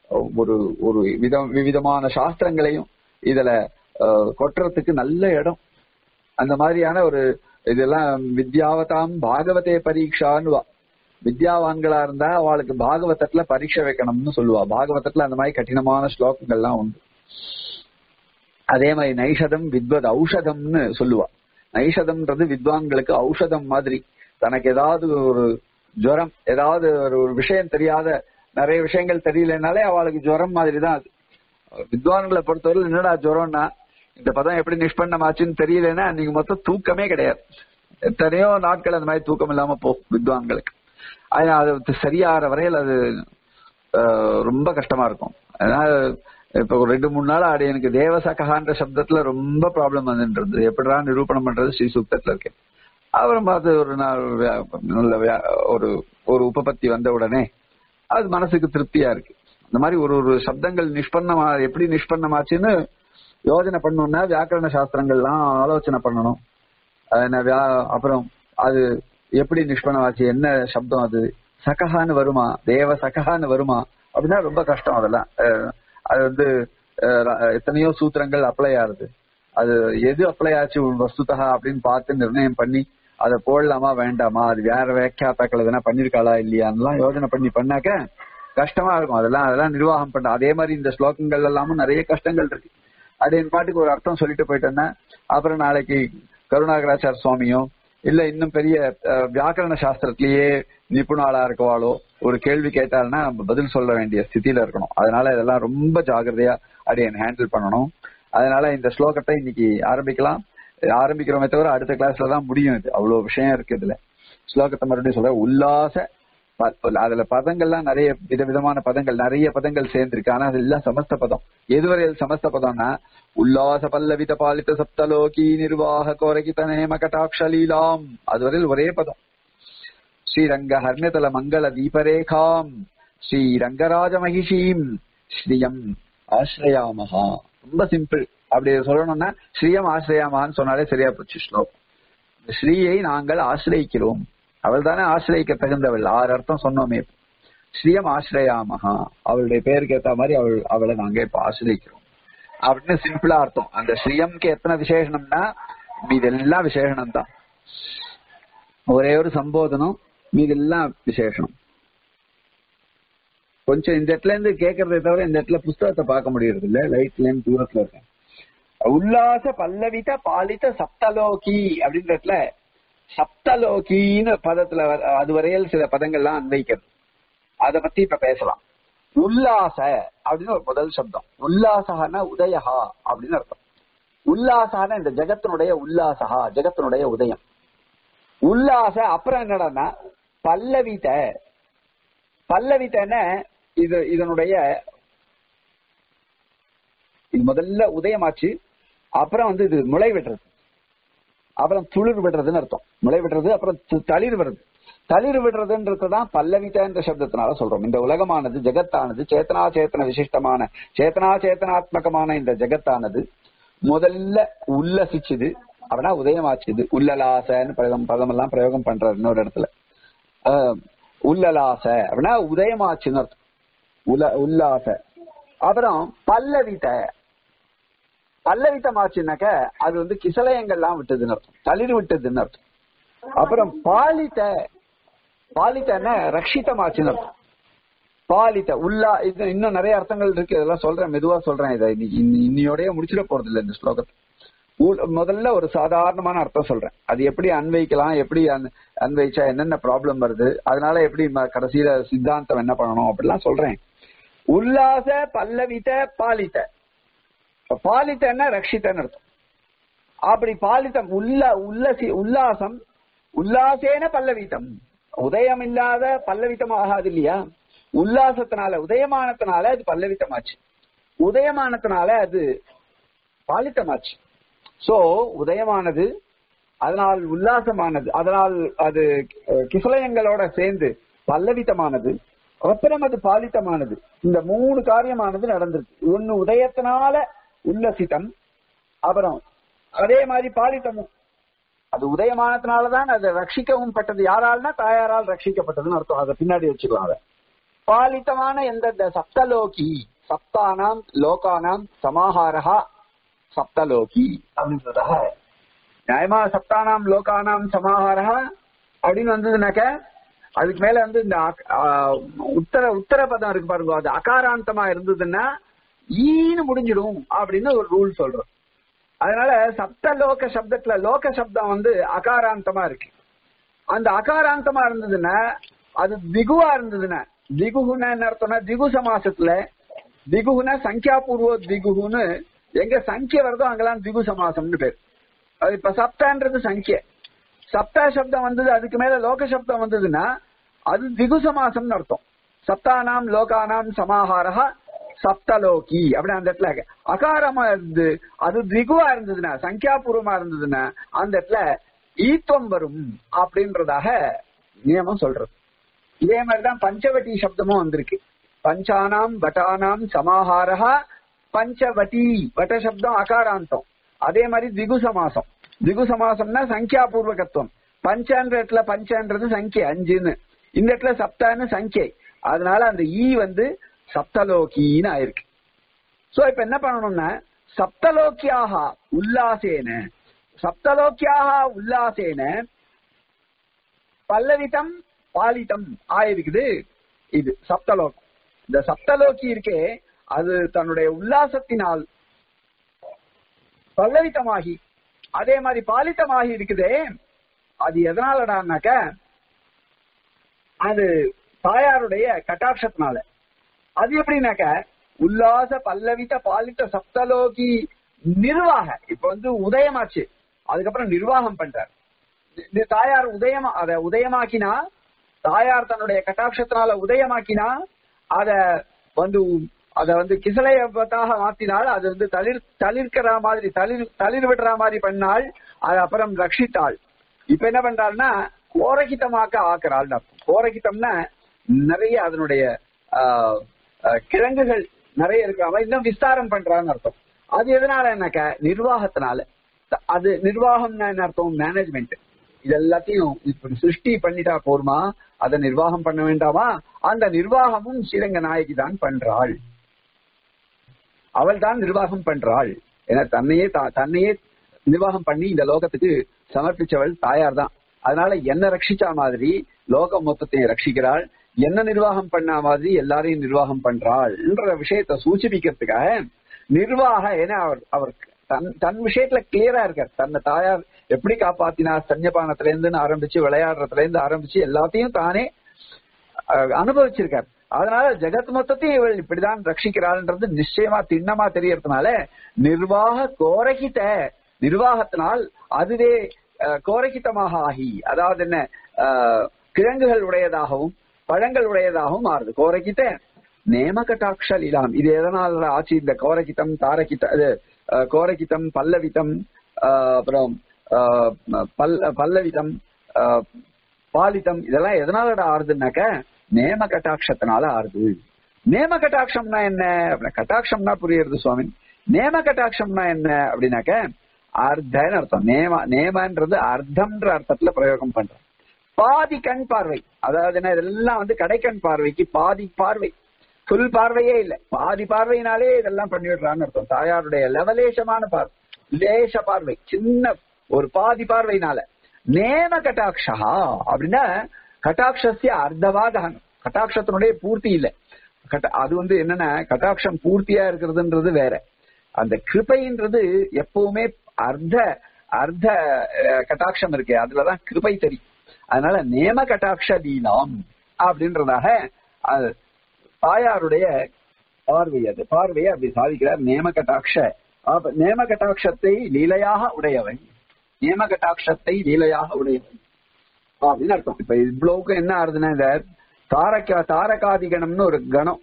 ஒரு ஒரு விதம் விவிதமான சாஸ்திரங்களையும் இதுல அஹ், கொட்டுறதுக்கு நல்ல இடம் அந்த மாதிரியான ஒரு இதெல்லாம் வித்யாவதாம் பாகவதே பரீட்சான்னு வா. வித்யாவான்களா இருந்தா அவளுக்கு பாகவதத்துல பரீட்சை வைக்கணும்னு சொல்லுவா பாகவதத்துல அந்த மாதிரி கடினமான ஸ்லோகங்கள்லாம் உண்டு அதே மாதிரி நைஷதம் வித்வத் ஔஷதம்னு சொல்லுவா நைஷதம்ன்றது வித்வான்களுக்கு ஔஷதம் மாதிரி தனக்கு ஏதாவது ஒரு ஜுரம் ஏதாவது ஒரு ஒரு விஷயம் தெரியாத நிறைய விஷயங்கள் தெரியலனாலே அவளுக்கு ஜுரம் மாதிரி தான் அது வித்வான்களை பொறுத்தவரை என்னடா ஜுரம்னா இந்த பதம் எப்படி நிஷ்பண்ணமாச்சுன்னு தெரியலன்னா அன்னைக்கு மொத்தம் தூக்கமே கிடையாது எத்தனையோ நாட்கள் அந்த மாதிரி தூக்கம் இல்லாம போகும் வித்வான்களுக்கு ஆனா அது சரியாகிற வரையில் அது அஹ், ரொம்ப கஷ்டமா இருக்கும் அதனால இப்ப ஒரு ரெண்டு மூணு நாள் ஆடி எனக்கு தேவசகான்ற சப்தத்துல ரொம்ப ப்ராப்ளம் வந்துன்றது எப்படிடா நிரூபணம் பண்றது ஸ்ரீ சூக்தத்துல இருக்கேன் அப்புறம் பார்த்து ஒரு நாள் வியா- நல்ல வியா- ஒரு ஒரு உபபத்தி வந்த உடனே அது மனசுக்கு திருப்தியா இருக்கு இந்த மாதிரி ஒரு ஒரு சப்தங்கள் நிஷ்பன்னமா எப்படி நிஷ்பன்னமாச்சுன்னு யோஜனை பண்ணணும்னா வியாக்கரண சாஸ்திரங்கள்லாம் ஆலோசனை பண்ணணும் அது என்ன வியா- அப்புறம் அது எப்படி நிஷ்பன்னமாச்சு என்ன சப்தம் அது சகஹான்னு வருமா தேவ சகஹான்னு வருமா அப்படின்னா ரொம்ப கஷ்டம் அதெல்லாம் அஹ் அது வந்து அஹ் ர- எத்தனையோ சூத்திரங்கள் அப்ளை ஆகுது அது எது அப்ளை ஆச்சு வஸ்துதா அப்படின்னு பார்த்து நிர்ணயம் பண்ணி அதை போடலாமா வேண்டாமா அது வேற வியாக்கியாத்தாக்கள் எதனா பண்ணிருக்காளா இல்லையான்லாம் யோசனை பண்ணி பண்ணாக்க கஷ்டமா இருக்கும் அதெல்லாம் அதெல்லாம் நிர்வாகம் பண்ண அதே மாதிரி இந்த ஸ்லோகங்கள் எல்லாமும் நிறைய கஷ்டங்கள் இருக்கு அது என் பாட்டுக்கு ஒரு அர்த்தம் சொல்லிட்டு போயிட்டேன்னா அப்புறம் நாளைக்கு கருணாகராச்சார சுவாமியும் இல்ல இன்னும் பெரிய அஹ், வியாக்கரண சாஸ்திரத்திலேயே நிபுணாளா இருக்கவாளோ ஒரு கேள்வி கேட்டால்னா நம்ம பதில் சொல்ல வேண்டிய ஸ்திதியில இருக்கணும் அதனால இதெல்லாம் ரொம்ப ஜாகிரதையா அடியன் ஹேண்டில் பண்ணணும் அதனால இந்த ஸ்லோகத்தை இன்னைக்கு ஆரம்பிக்கலாம் ஆரம்பிக்கிறோமே தவிர அடுத்த கிளாஸ்ல தான் முடியும் இது அவ்வளவு விஷயம் இருக்கு இதுல ஸ்லோகத்தை மறுபடியும் சொல்ற உல்லாச ப- அதுல பதங்கள்லாம் நிறைய விதவிதமான பதங்கள் நிறைய பதங்கள் சேர்ந்திருக்கு ஆனா அது எல்லாம் சமஸ்த பதம் எதுவரையில் சமஸ்த பதம்னா உல்லாச பல்லவித பாலித சப்தலோகி நிர்வாக கோரகித நேம கட்டாட்சலீலாம் அதுவரையில் ஒரே பதம் ஸ்ரீரங்க ஹர்ணிதல மங்கள தீபரேகாம் ஸ்ரீ ரங்கராஜ மகிஷீம் ஸ்ரீயம் ஆசிரயாமஹா ரொம்ப சிம்பிள் அப்படி சொல்லணும்னா ஸ்ரீயம் ஆசிரயாமான்னு சொன்னாலே சரியா போச்சு ஸ்லோகம் இந்த ஸ்ரீயை நாங்கள் ஆசிரயிக்கிறோம் அவள் தானே ஆசிரயிக்க தகுந்தவள் ஆறு அர்த்தம் சொன்னோமே ஸ்ரீயம் ஆசிரயாமஹா அவளுடைய பேருக்கு ஏத்த மாதிரி அவள் அவளை நாங்க இப்ப ஆசிரயிக்கிறோம் அப்படின்னு சிம்பிளா அர்த்தம் அந்த ஸ்ரீயம்க்கு எத்தனை விசேஷணம்னா மீதெல்லாம் விசேஷணம் தான் ஒரே ஒரு சம்போதனம் மீதெல்லாம் விசேஷனம் கொஞ்சம் இந்த இடத்துல இருந்து கேட்கறதை தவிர இந்த இடத்துல புஸ்தகத்தை பார்க்க முடியறது இல்ல லைட்ல இருந்து தூரத்துல இருக்கேன் உல்லாச பல்லவித பாலித சப்தலோகி அப்படின்ற இடத்துல சப்தலோகின்னு பதத்துல வர- அது வரையில் சில பதங்கள்லாம் அன்வைக்கிறது அத பத்தி இப்ப பேசலாம் உல்லாச அப்படின்னு ஒரு முதல் சப்தம் உல்லாசகனா உதயஹா அப்படின்னு அர்த்தம் உல்லாசான இந்த ஜெகத்தினுடைய உல்லாசகா ஜெகத்தினுடைய உதயம் உல்லாச அப்புறம் என்னடான்னா பல்லவித பல்லவித்தன இது இதனுடைய இது முதல்ல உதயமாச்சு அப்புறம் வந்து இது முளை விடுறது அப்புறம் துளிர் விடுறதுன்னு அர்த்தம் முளை விடுறது அப்புறம் து- தளிர் விடுறது தளிர் விடுறதுன்றதுதான் பல்லவித என்ற சப்தத்தினால சொல்றோம் இந்த உலகமானது ஜெகத்தானது சேத்தனா சேத்தன விசிஷ்டமான சேத்தனா சேத்தனாத்மகமான இந்த ஜெகத்தானது முதல்ல உல்லசிச்சுது அப்படின்னா உதயமாச்சுது உல்லலாசன்னு பதம் பதமெல்லாம் பிரயோகம் பண்றாரு இன்னொரு இடத்துல ஆஹ், உல்லலாச அப்படின்னா உதயமாச்சுன்னு அர்த்தம் உல உல்லாச அப்புறம் பல்லவித பல்லவித்தமாச்சுனாக்க அது வந்து கிசலயங்கள்லாம் விட்டதுன்னு அர்த்தம் தளிர் விட்டதுன்னு அர்த்தம் அப்புறம் பாலித்த பாலித்தன ரட்சிதமாச்சுன்னு அர்த்தம் பாலித்த உள்ளா இது இன்னும் நிறைய அர்த்தங்கள் இருக்கு இதெல்லாம் சொல்றேன் மெதுவா சொல்றேன் இதை இன்னைக்கு இன்னி- இன்னியோடய முடிச்சிட போறது இல்லை இந்த ஸ்லோகத்தை ஊ- முதல்ல ஒரு சாதாரணமான அர்த்தம் சொல்றேன் அது எப்படி அன்வைக்கலாம் எப்படி அன்- அன்வைச்சா என்னென்ன ப்ராப்ளம் வருது அதனால எப்படி ம- கடைசியில சித்தாந்தம் என்ன பண்ணணும் அப்படிலாம் சொல்றேன் உல்லாச பல்லவித்த பாலித்த இப்ப பாலித்தன்னா ரட்சித்தன்னு அர்த்தம் அப்படி பாலித்தம் உள்ள உல்லசி உல்லாசம் உல்லாசேன பல்லவித்தம் உதயம் இல்லாத பல்லவித்தம் ஆகாது இல்லையா உல்லாசத்தினால உதயமானத்தினால அது பல்லவித்தமாச்சு உதயமானத்தினால அது பாலித்தமாச்சு சோ உதயமானது அதனால் உல்லாசமானது அதனால் அது அஹ், கிசலயங்களோட சேர்ந்து பல்லவித்தமானது அப்புறம் அது பாலித்தமானது இந்த மூணு காரியமானது நடந்திருக்கு ஒன்னு உதயத்தினால உல்லசித்தம் அப்புறம் அதே மாதிரி பாலித்தமும் அது உதயமானத்தினாலதான் அதை ரட்சிக்கவும் பட்டது யாரால்னா தாயாரால் ரட்சிக்கப்பட்டதுன்னு அர்த்தம் அதை பின்னாடி வச்சுக்கலாம் அதை பாலித்தமான எந்தெந்த சப்தலோகி சப்தானாம் லோகானாம் சமாஹாரஹா சப்தலோகி அப்படின்றதாக நியாயமா சப்தானாம் லோகானாம் சமாஹாரஹா அப்படின்னு வந்ததுனாக்க அதுக்கு மேல வந்து இந்த அக்- ஆ, உத்தர உத்தர பதம் இருக்கு பாருங்க அது அகாராந்தமா இருந்ததுன்னா ஈன்னு முடிஞ்சிடும் அப்படின்னு ஒரு ரூல் சொல்றோம் அதனால சப்த லோக சப்தத்துல லோக சப்தம் வந்து அகாராந்தமா இருக்கு அந்த அகாராந்தமா இருந்ததுன்னா அது திகுவா இருந்ததுன்னா திகுகுன்னா என்ன அர்த்தம்னா திகு சமாசத்துல திகுகுனா சங்கியாபூர்வ திகுகுன்னு எங்க சங்கிய வருதோ அங்கெல்லாம் திகு சமாசம்னு பேர் அது இப்ப சப்தான்றது சங்கிய சப்தா சப்தம் வந்தது அதுக்கு மேல லோக சப்தம் வந்ததுன்னா அது திகு சமாசம்னு அர்த்தம் சப்தானாம் லோகானாம் சமாஹாரஹா சப்தலோகி அப்படி அந்த இடத்துல அகாரமா இருந்து அது திகுவா இருந்ததுன்னா சங்கியாபூர்வமா இருந்ததுன்னா அந்த இடத்துல ஈத்துவம் வரும் அப்படின்றதாக நியமம் சொல்றது இதே மாதிரிதான் பஞ்சவட்டி சப்தமும் வந்திருக்கு பஞ்சானாம் வட்டானாம் சமாஹாரஹா பஞ்சவட்டி வட்ட சப்தம் அகாராந்தம் அதே மாதிரி திகு சமாசம் திகு சமாசம்னா சங்கியாபூர்வகத்துவம் பஞ்சன்ற இடத்துல பஞ்சன்றது சங்கிய அஞ்சுன்னு இந்த இடத்துல சப்தான்னு சங்கியை அதனால அந்த ஈ வந்து சப்தலோகின்னு ஆயிருக்கு சோ இப்ப என்ன பண்ணணும்னா சப்தலோக்கியாக உல்லாசேன சப்தலோக்கியாக உல்லாசேன பல்லவிதம் பாலிதம் ஆயிருக்குது இது சப்தலோகம் இந்த சப்தலோகி இருக்கே அது தன்னுடைய உல்லாசத்தினால் பல்லவிதமாகி அதே மாதிரி பாலித்தமாகி இருக்குதே அது எதனாலடான்னாக்க அது தாயாருடைய கட்டாட்சத்தினால அது எப்படின்னாக்க உல்லாச பல்லவித்த பாலித்த சப்தலோகி நிர்வாக இப்ப வந்து உதயமாச்சு அதுக்கப்புறம் நிர்வாகம் பண்றார் இந்த தாயார் உதயமா அத உதயமாக்கினா தாயார் தன்னுடைய கட்டாட்சத்தினால உதயமாக்கினா அத வந்து அத வந்து கிசலையத்தாக மாத்தினால் அது வந்து தளிர் தளிர்க்கிற மாதிரி தளிர் தளிர் விடுற மாதிரி பண்ணால் அது அப்புறம் ரட்சித்தாள் இப்ப என்ன பண்றாள்னா கோரகிதமாக்க ஆக்குறாள் கோரகிதம்னா நிறைய அதனுடைய ஆஹ், ஆஹ், கிழங்குகள் நிறைய இருக்கிற இன்னும் விஸ்தாரம் பண்றான்னு அர்த்தம் அது எதனால என்னக்க நிர்வாகத்தினால த- அது நிர்வாகம்னா என்ன அர்த்தம் மேனேஜ்மெண்ட் இது எல்லாத்தையும் இப்ப சிருஷ்டி பண்ணிட்டா போருமா அதை நிர்வாகம் பண்ண வேண்டாமா அந்த நிர்வாகமும் ஸ்ரீரங்க நாயகி தான் பண்றாள் அவள் தான் நிர்வாகம் பண்றாள் என தன்னையே தா- தன்னையே நிர்வாகம் பண்ணி இந்த லோகத்துக்கு சமர்ப்பிச்சவள் தாயார் தான் அதனால என்ன ரட்சிச்சா மாதிரி லோகம் மொத்தத்தையும் ரட்சிக்கிறாள் என்ன நிர்வாகம் பண்ண மாதிரி எல்லாரையும் நிர்வாகம் பண்றாள் என்ற விஷயத்தை சூச்சிப்பிக்கிறதுக்காக நிர்வாக ஏன்னா அவர் அவர் தன் தன் விஷயத்துல கிளியரா இருக்கார் தன்னை தாயார் எப்படி காப்பாத்தினா சன்னியபானத்துல இருந்து ஆரம்பிச்சு விளையாடுறதுல இருந்து ஆரம்பிச்சு எல்லாத்தையும் தானே அஹ், அனுபவிச்சிருக்கார் அதனால ஜெகத் மொத்தத்தையும் இவள் இப்படிதான் ரட்சிக்கிறாள்ன்றது நிச்சயமா திண்ணமா தெரியறதுனால நிர்வாக கோரகித நிர்வாகத்தினால் அதுவே அஹ், கோரகிதமாக ஆகி அதாவது என்ன அஹ், கிழங்குகள் உடையதாகவும் பழங்கள் உடையதாகவும் மாறுது கோரகித்த நேமகட்டாட்ச லீலாம் இது எதனால ஆச்சு இந்த கோரகிதம் தாரகித இது அஹ், கோரகிதம் பல்லவிதம் அஹ், அப்புறம் அஹ், பல் பல்லவிதம் அஹ், பாலிதம் இதெல்லாம் எதனாலடா ஆறுதுன்னாக்க நேம கட்டாட்சத்தினால ஆறுது நேம கட்டாட்சம்னா என்ன அப்படின்னா கட்டாட்சம்னா புரியுறது சுவாமி நேம கட்டாட்சம்னா என்ன அப்படின்னாக்க அர்த்தன்னு அர்த்தம் நேம நேமன்றது அர்த்தம்ன்ற அர்த்தத்துல பிரயோகம் பண்றோம் பாதி கண் பார்வை அதாவது என்ன இதெல்லாம் வந்து கடைக்கண் பார்வைக்கு பாதி பார்வை ஃபுல் பார்வையே இல்ல பாதி பார்வையினாலே இதெல்லாம் பண்ணிவிடுறான்னு அர்த்தம் தாயாருடைய லவலேசமான பார்வை லேச பார்வை சின்ன ஒரு பாதி பார்வையினால நேம கட்டாட்சா அப்படின்னா கட்டாட்சஸ்ய அர்த்தவாதகம் கட்டாட்சத்தினுடைய பூர்த்தி இல்ல கட்ட- அது வந்து என்னன்னா கட்டாட்சம் பூர்த்தியா இருக்கிறதுன்றது வேற அந்த கிருபைன்றது எப்பவுமே அர்த்த அர்த்த அஹ், கட்டாட்சம் இருக்கு அதுலதான் கிருபை தெரியும் அதனால நேம கட்டாட்ச லீலாம் அப்படின்றதாக அது தாயாருடைய பார்வை அது பார்வையை அப்படி சாதிக்கிறார் நேம கட்டாட்ச அப்ப நேம கட்டாட்சத்தை லீலையாக உடையவன் நேம கட்டாட்சத்தை லீலையாக உடையவன் அப்படின்னு அர்த்தம் இப்ப இவ்வளவுக்கு என்ன ஆறுதுன்னா இந்த தாரக தாரகாதி கணம்னு ஒரு கணம்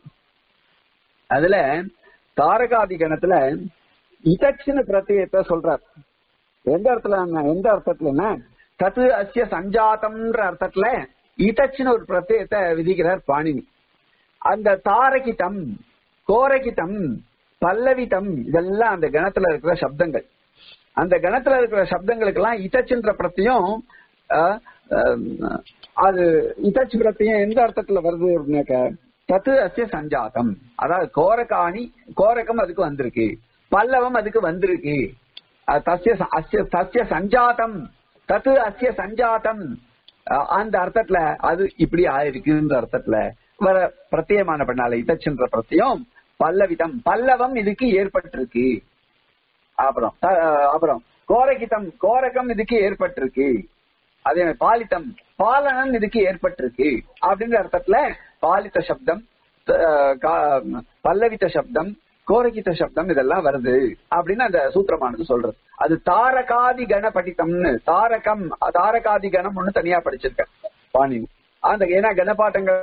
அதுல தாரகாதி கணத்துல இதச்சுன்னு பிரத்யத்தை சொல்றார் எந்த இடத்துல எந்த அர்த்தத்துலன்னா தத்து அஸ்ய சஞ்சாதம்ன்ற அர்த்தத்துல இதச்சுன்னு ஒரு பிரத்யத்தை விதிக்கிறார் பாணினி அந்த தாரகிதம் கோரகிதம் பல்லவிதம் இதெல்லாம் அந்த கணத்துல இருக்கிற சப்தங்கள் அந்த கணத்துல இருக்கிற சப்தங்களுக்கெல்லாம் இதச்சுன்ற பிரத்தியம் அஹ், அஹ், அது இதச்சு பிரத்தியம் எந்த அர்த்தத்துல வருது அப்படின்னாக்க தத்து அஸ்ய சஞ்சாதம் அதாவது கோரகாணி கோரகம் அதுக்கு வந்திருக்கு பல்லவம் அதுக்கு வந்திருக்கு அஹ் தஸ்ய ச- அஸ்ய தஸ்ய சஞ்சாதம் தத்து அஸ்ய சஞ்சாதம் அஹ் அந்த அர்த்தத்துல அது இப்படி ஆயிருக்குன்ற அர்த்தத்துல வர பிரத்யமான பண்ணால இதச்சுன்ற பிரத்தியம் பல்லவிதம் பல்லவம் இதுக்கு ஏற்பட்டிருக்கு அப்புறம் த- அப்புறம் கோரகிதம் கோரகம் இதுக்கு ஏற்பட்டிருக்கு அதே மாதிரி பாலித்தம் பாலனம் இதுக்கு ஏற்பட்டிருக்கு அப்படின்ற அர்த்தத்துல பாலித்த சப்தம் அஹ், கா- பல்லவித்த சப்தம் கோரகித்த சப்தம் இதெல்லாம் வருது அப்படின்னு அந்த சூத்திரமானது சொல்றது அது தாரகாதி கண படித்தம்னு தாரகம் தாரகாதி கணம் ஒண்ணு தனியா படிச்சிருக்கேன் பாணினி அந்த ஏன்னா கணபாட்டங்கள்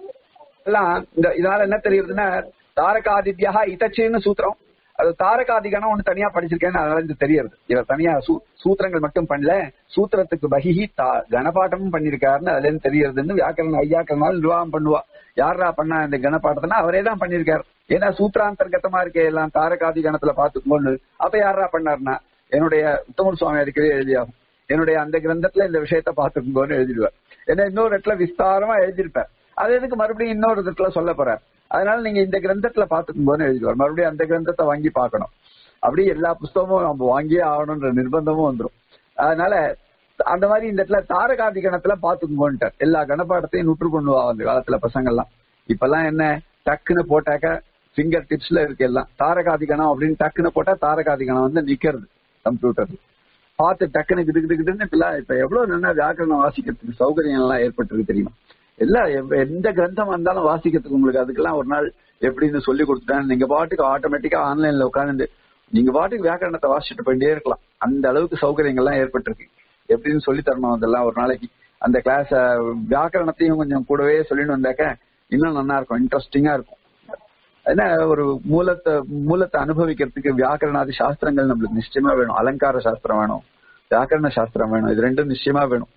எல்லாம் இந்த இதனால என்ன தெரியுதுன்னா தாரகாதித்யா இதச்சுன்னு சூத்திரம் அது தாரகாதிகனம் ஒண்ணு தனியா படிச்சிருக்கேன்னு அதனால இது தெரியறது இவர் தனியா சூ- சூத்திரங்கள் மட்டும் பண்ணல சூத்திரத்துக்கு பகிஹி தா- கணபாட்டமும் பண்ணிருக்காருன்னு அதுல இருந்து தெரியறதுன்னு வியாக்கரண ஐயாக்கரனால் நிர்வாகம் பண்ணுவா யாரா பண்ணா இந்த கணபாட்டத்தினா அவரே தான் பண்ணிருக்காரு ஏன்னா சூத்திராந்தர்கத்தமா இருக்கே எல்லாம் தாரகாதி கணத்துல பாத்துக்கோன்னு அப்ப யாரா பண்ணாருன்னா என்னுடைய உத்தமர் சுவாமி அடிக்கடி எழுதியாகும் என்னுடைய அந்த கிரந்தத்துல இந்த விஷயத்த பாத்துக்கோன்னு எழுதிடுவார் ஏன்னா இன்னொரு இடத்துல விஸ்தாரமா எழுதியிருப்பார் அது எதுக்கு மறுபடியும் இன்னொரு இடத்துல சொல்ல போறார் அதனால நீங்க இந்த கிரந்தத்துல பாத்துக்கும்போது எழுதிடுவார் மறுபடியும் அந்த கிரந்தத்தை வாங்கி பார்க்கணும் அப்படி எல்லா புஸ்தகமும் நம்ம வாங்கியே ஆகணும்ன்ற நிர்பந்தமும் வந்துரும் அதனால அந்த மாதிரி இந்த இடத்துல தாரகாதி கணத்துல பாத்துக்குங்கோன்ட்டார் எல்லா கணப்பாடத்தையும் நுற்று கொண்டு வா அந்த காலத்துல பசங்கள்லாம் இப்பெல்லாம் என்ன டக்குன்னு போட்டாக்க ஃபிங்கர் டிப்ஸ்ல இருக்கு எல்லாம் தாரகாதி கணம் அப்படின்னு டக்குன்னு போட்டா தாரகாதி கணம் வந்து நிக்கிறது கம்ப்யூட்டர்ல பார்த்து டக்குனு கிடு கிடு கிடுன்னு இப்பெல்லாம் இப்ப எவ்வளவு நல்லா வியாக்கரணம் வாசிக்கிறதுக்கு சௌகரியம் எல்லாம் ஏற்பட்டிருக்கு தெரியுமா எல்லாம் எவ்- எந்த கிரந்தம் வந்தாலும் வாசிக்கிறதுக்கு உங்களுக்கு அதுக்கெல்லாம் ஒரு நாள் எப்படின்னு சொல்லி கொடுத்துட்டேன் நீங்க பாட்டுக்கு ஆட்டோமேட்டிக்கா ஆன்லைன்ல உட்கார்ந்து நீங்க பாட்டுக்கு வியாக்கரணத்தை வாசிச்சுட்டு போயிட்டே இருக்கலாம் அந்த அளவுக்கு சௌகரியங்கள்லாம் ஏற்பட்டிருக்கு எப்படின்னு சொல்லி தரணும் அதெல்லாம் ஒரு நாளைக்கு அந்த கிளாஸ் வியாக்கரணத்தையும் கொஞ்சம் கூடவே சொல்லிட்டு வந்தாக்க இன்னும் நல்லா இருக்கும் இன்ட்ரெஸ்டிங்கா இருக்கும் என்ன ஒரு மூலத்தை மூலத்தை அனுபவிக்கிறதுக்கு வியாக்கரணாதி சாஸ்திரங்கள் நம்மளுக்கு நிச்சயமா வேணும் அலங்கார சாஸ்திரம் வேணும் வியாக்கரண சாஸ்திரம் வேணும் இது ரெண்டும் நிச்சயமா வேணும்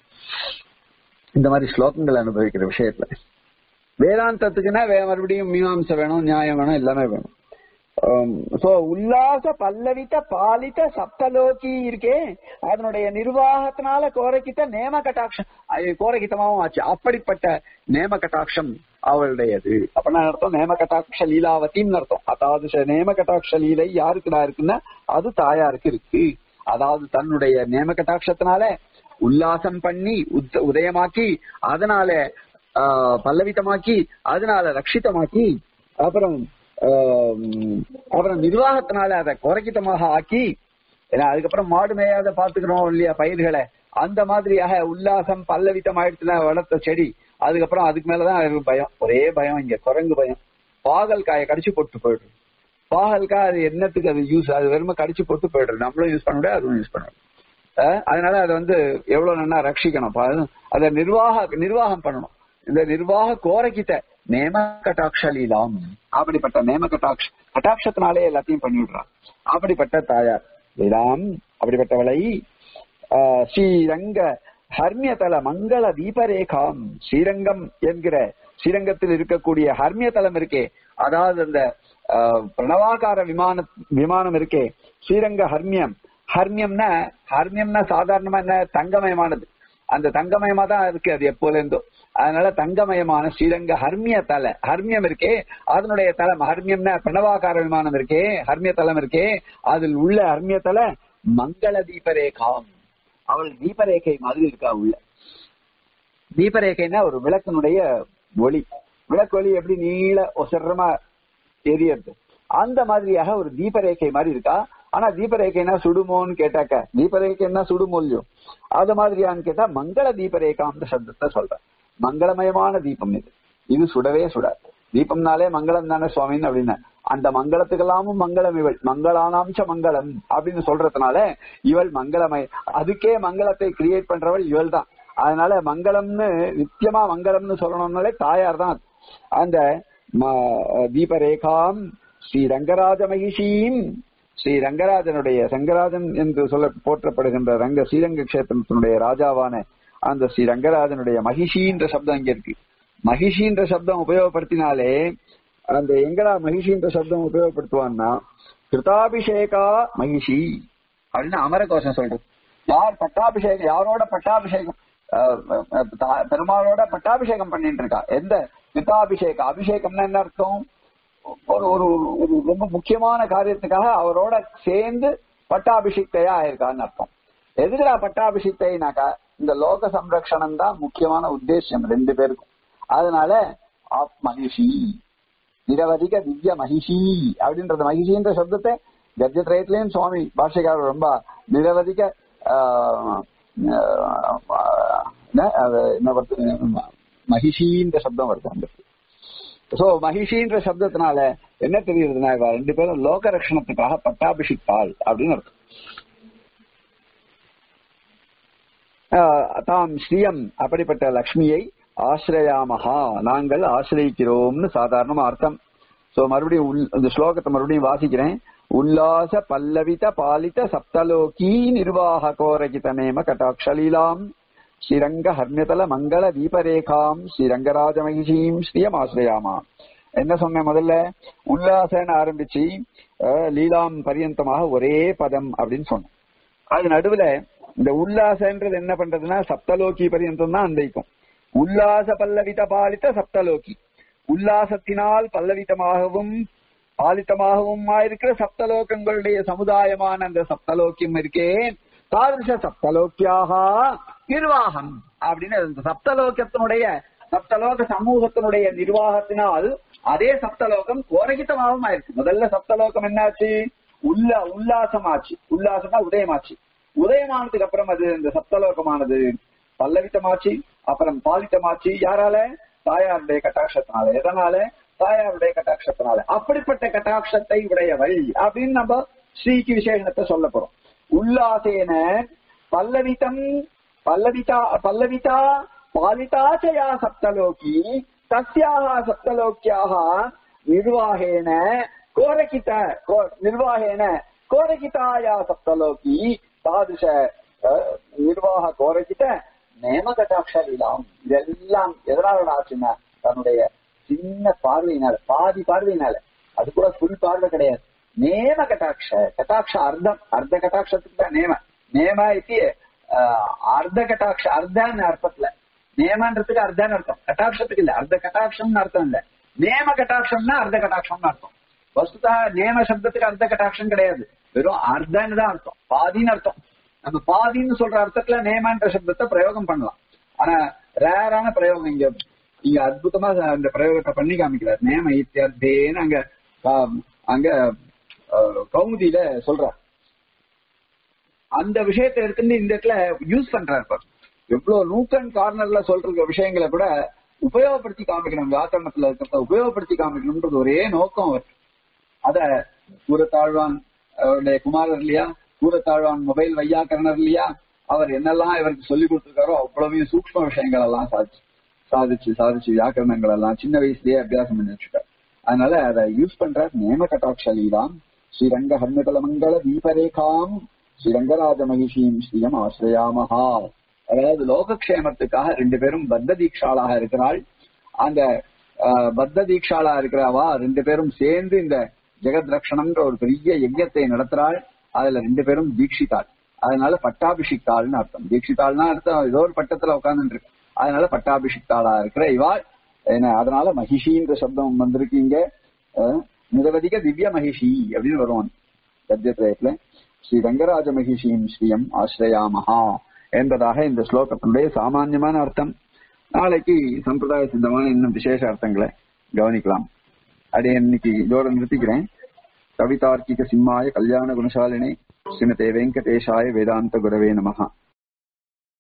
இந்த மாதிரி ஸ்லோகங்கள் அனுபவிக்கிற விஷயத்துல வேதாந்தத்துக்குன்னா வே- மறுபடியும் மீமாம்சை வேணும் நியாயம் வேணும் எல்லாமே வேணும் சோ உல்லாச பல்லவித்த பாலித்த சப்தலோகி இருக்கே அதனுடைய நிர்வாகத்தினால கோரக்கித்த நேம கட்டாட்சம் அது கோரகித்தமாவும் ஆச்சு அப்படிப்பட்ட நேம கட்டாட்சம் அவளுடையது அப்படின்னா அர்த்தம் நேம கட்டாட்ச லீலாவத்தின்னு அர்த்தம் அதாவது ச- நேம கட்டாட்ச லீலை யாருக்குடா இருக்குன்னா அது தாயாருக்கு இருக்கு அதாவது தன்னுடைய நேம கட்டாட்சத்தினால உல்லாசம் பண்ணி உத்த- உதயமாக்கி அதனால ஆஹ், பல்லவித்தமாக்கி அதனால ரட்சிதமாக்கி அப்புறம் ஆஹ், அப்புறம் நிர்வாகத்தினால அதை குறைக்கித்தமாக ஆக்கி ஏன்னா அதுக்கப்புறம் மாடு மேயாத பாத்துக்கிறோம் இல்லையா பயிர்களை அந்த மாதிரியாக உல்லாசம் பல்லவித்தம் ஆயிடுச்சுன்னா வளர்த்த செடி அதுக்கப்புறம் அதுக்கு மேலதான் எனக்கு பயம் ஒரே பயம் இங்க குரங்கு பயம் பாகல் காயை கடிச்சு போட்டு போயிடுது பாகல்காய் அது என்னத்துக்கு அது யூஸ் அது வெறும கடிச்சு போட்டு போயிடுறது நம்மளும் யூஸ் பண்ண முடியாது அதுவும் யூஸ் பண்ண முடியாது அஹ் அதனால அதை வந்து எவ்வளவு நல்லா ரட்சிக்கணும் பா- அதை நிர்வாக நிர்வாகம் பண்ணணும் இந்த நிர்வாக கோரக்கிட்ட நேம கட்டாட்ச லீலாம் அப்படிப்பட்ட நேம கட்டாட்ச கட்டாட்சத்தினாலே எல்லாத்தையும் பண்ணிவிடுறான் அப்படிப்பட்ட தாயார் லீலாம் அப்படிப்பட்டவளை ஆஹ் ஸ்ரீரங்க ஹர்மியதல மங்கள தீபரேகாம் ஸ்ரீரங்கம் என்கிற ஸ்ரீரங்கத்தில் இருக்கக்கூடிய ஹர்மியதலம் இருக்கே அதாவது அந்த ஆஹ், பிரணவாகார விமான விமானம் இருக்கே ஸ்ரீரங்க ஹர்மியம் ஹர்மியம்னா ஹர்மியம்னா சாதாரணமா என்ன தங்கமயமானது அந்த தங்கமயமா தான் இருக்கு அது எப்போல இருந்தோ அதனால தங்கமயமான ஸ்ரீரங்க ஹர்மிய தலை ஹர்மியம் இருக்கே அதனுடைய தலம் ஹர்மியம்னா பிரணவாகார விமானம் இருக்கே ஹர்மிய தலம் இருக்கே அதில் உள்ள ஹர்மிய தலை மங்கள தீபரேகாம் அவள் தீபரேகை மாதிரி இருக்கா உள்ள தீபரேகைன்னா ஒரு விளக்கினுடைய ஒளி விளக்கு ஒளி எப்படி நீள ஒசரமா எரியறது அந்த மாதிரியாக ஒரு தீபரேகை மாதிரி இருக்கா ஆனா தீபரேகைனா சுடுமோன்னு கேட்டாக்க தீபரேகைன்னா சுடுமொழியும் அது மாதிரியான்னு கேட்டா மங்கள தீபரேகாந்த சப்தத்தை சொல்றேன் மங்களமயமான தீபம் இது இது சுடவே சுடாது தீபம்னாலே மங்களம் தானே சுவாமின்னு அப்படின்னு அந்த மங்களத்துக்கெல்லாமும் மங்களம் இவள் மங்களானாம்ச மங்களம் அப்படின்னு சொல்றதுனால இவள் மங்களமய அதுக்கே மங்களத்தை கிரியேட் பண்றவள் இவள் தான் அதனால மங்களம்னு நித்தியமா மங்களம்னு சொல்லணும்னாலே தாயார் தான் அந்த ம- தீபரேகாம் ஸ்ரீ ரங்கராஜ மகிஷீம் ஸ்ரீ ரங்கராஜனுடைய ரங்கராஜன் என்று சொல்ல போற்றப்படுகின்ற ரங்க ஸ்ரீரங்க கஷேத்திரத்தினுடைய ராஜாவான அந்த ஸ்ரீ ரங்கராஜனுடைய மகிஷின்ற சப்தம் இங்க இருக்கு மகிஷின்ற சப்தம் உபயோகப்படுத்தினாலே அந்த எங்கடா மகிஷின்ற சப்தம் உபயோகப்படுத்துவான்னா கிருதாபிஷேகா மகிஷி அப்படின்னு அமரகோஷம் சொல்றது யார் பட்டாபிஷேகம் யாரோட பட்டாபிஷேகம் அஹ், அஹ், தா- பெருமாளோட பட்டாபிஷேகம் பண்ணிட்டு இருக்கா எந்த பிதாபிஷேகம் அபிஷேகம்னா என்ன அர்த்தம் ஒரு ஒரு ஒரு ரொம்ப முக்கியமான காரியத்துக்காக அவரோட சேர்ந்து பட்டாபிஷிக்தையா ஆயிருக்கான்னு அர்த்தம் எதுக்குடா பட்டாபிஷிக்தைனாக்கா இந்த லோக சம்ரக்ஷணம் தான் முக்கியமான உத்தேசம் ரெண்டு பேருக்கும் அதனால ஆப் மகிஷி நிரவதிக திவ்ய மகிஷி அப்படின்றது மகிஷின்ற சப்தத்தை கத்தியத்ரயத்திலையும் சுவாமி பாஷைக்காரர் ரொம்ப நிரவதிக ஆஹ், ஆஹ், என்ன அது என்ன வருது மகிஷின்ற சப்தம் வருது அந்த சோ மகிஷின்ற சப்தத்தினால என்ன தெரியுதுன்னா இவ ரெண்டு பேரும் லோக ரட்சணத்துக்காக பட்டாபிஷிக்தாள் அப்படின்னு அர்த்தம் ஆஹ் தாம் ஸ்ரீயம் அப்படிப்பட்ட லக்ஷ்மியை ஆசிரயாமஹா நாங்கள் ஆசிரயிக்கிறோம்னு சாதாரணமா அர்த்தம் சோ மறுபடியும் உள்- இந்த ஸ்லோகத்தை மறுபடியும் வாசிக்கிறேன் உல்லாச பல்லவித பாலித சப்தலோகி நிர்வாக கோரகித நேம கட்டாட்சலீலாம் ஸ்ரீரங்க ஹர்மியதல மங்கள தீபரேகாம் ஸ்ரீரங்கராஜ மகிஷீம் ஸ்ரீயம் ஆசிரயாமா என்ன சொன்னேன் முதல்ல உல்லாசன்னு ஆரம்பிச்சு அஹ், லீலாம் பரியந்தமாக ஒரே பதம் அப்படின்னு சொன்னேன் அது நடுவுல இந்த உல்லாசன்றது என்ன பண்றதுன்னா சப்தலோகி பரியந்தம் தான் அன்றைக்கும் உல்லாச பல்லவித பாலித்த சப்தலோகி உல்லாசத்தினால் பல்லவிதமாகவும் பாலித்தமாகவும் இருக்கிற சப்தலோகங்களுடைய சமுதாயமான அந்த சப்தலோக்கியம் இருக்கே தாதிருஷ சப்தலோக்கியாக நிர்வாகம் அப்படின்னு அந்த சப்தலோகத்தினுடைய சப்தலோக சமூகத்தினுடைய நிர்வாகத்தினால் அதே சப்தலோகம் கோரகிதமாகவும் ஆயிருக்கு முதல்ல சப்தலோகம் என்னாச்சு உள்ள உல்லாசமாச்சு உல்லாசமா உதயமாச்சு உதயமானதுக்கு அப்புறம் அது இந்த சப்தலோகமானது பல்லவித்தமாச்சு அப்புறம் பாலித்தமாச்சு யாரால தாயாருடைய கட்டாட்சத்தினால எதனால தாயாருடைய கட்டாட்சத்தினால அப்படிப்பட்ட கட்டாட்சத்தை உடையவள் அப்படின்னு நம்ம ஸ்ரீக்கு விசேஷத்தை சொல்ல போறோம் உல்லாசேன பல்லவிதம் பல்லவிதா பல்லவிதா பாலிதாச்சயா சப்தலோகி தஸ்யாக சப்தலோக்கியாக நிர்வாகேன கோரகித கோ- நிர்வாகேன கோரகிதாயா சப்தலோகி தாதுஷ அஹ், நிர்வாக கோரகித நேமகட்டாட்சலீலாம் இதெல்லாம் எதனால ஆச்சுன்னா தன்னுடைய சின்ன பார்வையினால பாதி பார்வையினால அது கூட ஃபுல் பார்வை கிடையாது நேம கட்டாட்ச கட்டாட்ச அர்த்தம் அர்த்த கட்டாட்சத்துக்கு தான் நேம நேம இது அர்த்த கட்டாட்ச அர்த்தன்னு அர்த்தத்துல நேமன்றதுக்கு அர்த்தம்னு அர்த்தம் கட்டாட்சத்துக்கு இல்ல அர்த்த கட்டாட்சம்னு அர்த்தம் இல்ல நேம கட்டாட்சம்னா அர்த்த கட்டாட்சம்னு அர்த்தம் வஸ்துதா நேம சப்தத்துக்கு அர்த்த கட்டாட்சம் கிடையாது வெறும் அர்த்தன்னு தான் அர்த்தம் பாதின்னு அர்த்தம் நம்ம பாதின்னு சொல்ற அர்த்தத்துல நேமன்ற சப்தத்தை பிரயோகம் பண்ணலாம் ஆனா ரேரான பிரயோகம் இங்க இங்க அற்புதமா அந்த பிரயோகத்தை பண்ணி காமிக்கிறார் நேம இத்தியர்த்தேன்னு அங்க ஆம், அங்க அஹ், கௌமுதியில சொல்றார் அந்த விஷயத்தை எடுத்துட்டு இந்த இடத்துல யூஸ் பண்றாரு பாரு எவ்வளவு நூக்கன் கார்னர்ல சொல்ற விஷயங்களை கூட உபயோகப்படுத்தி காமிக்கணும் வியாக்கரணத்துல இருக்கிறத உபயோகப்படுத்தி காமிக்கணும்ன்றது ஒரே நோக்கம் அவர் அத கூரத்தாழ்வான் அவருடைய குமாரர் இல்லையா கூரத்தாழ்வான் மொபைல் வையாக்கரணர் இல்லையா அவர் என்னெல்லாம் இவருக்கு சொல்லி கொடுத்திருக்காரோ அவ்வளவையும் சூக்ஷ்ம விஷயங்கள் எல்லாம் சாதிச்சு சாதிச்சு சாதிச்சு வியாக்கரணங்கள் எல்லாம் சின்ன வயசுலயே அபியாசம் பண்ணி வச்சுட்டார் அதனால அதை யூஸ் பண்றார் நேம கட்டாட்சலீலாம் ஸ்ரீரங்க ஹர்மகல மங்கள தீபரேகாம் ஸ்ரீரங்கராஜ மகிஷீம் ஸ்ரீயம் ஆசிரயாமஹா அதாவது லோகக்ஷேமத்துக்காக ரெண்டு பேரும் பத்த தீக்ஷாளாக இருக்கிறாள் அந்த ஆஹ், பத்த தீக்ஷாளா இருக்கிறவா ரெண்டு பேரும் சேர்ந்து இந்த ஜெகத் ரக்ஷணம்ன்ற ஒரு பெரிய யஜ்யத்தை நடத்துறாள் அதுல ரெண்டு பேரும் தீட்சித்தாள் அதனால பட்டாபிஷிக்தாள்னு அர்த்தம் தீட்சித்தாள்னா அர்த்தம் ஏதோ ஒரு பட்டத்துல உட்கார்ந்து இருக்கு அதனால பட்டாபிஷிக்தாளா இருக்கிற இவாள் என்ன அதனால மகிஷின்ற சப்தம் வந்திருக்கு இங்க அஹ், நிரவதிக திவ்ய மகிஷி அப்படின்னு வருவான் கத்தியத்திரயத்துல ஸ்ரீ ரங்கராஜ மகிஷியும் ஸ்ரீயம் ஆசிரயாமஹா என்பதாக இந்த ஸ்லோகத்தினுடைய சாமான்யமான அர்த்தம் நாளைக்கு சம்பிரதாய சித்தமான இன்னும் விசேஷ அர்த்தங்களை கவனிக்கலாம் அடைய இன்னைக்கு இதோட நிறுத்திக்கிறேன் கவிதார்க்கிக சிம்மாய கல்யாண குணசாலினே ஸ்ரீமதே வெங்கடேஷாய வேதாந்த குரவே நமஹா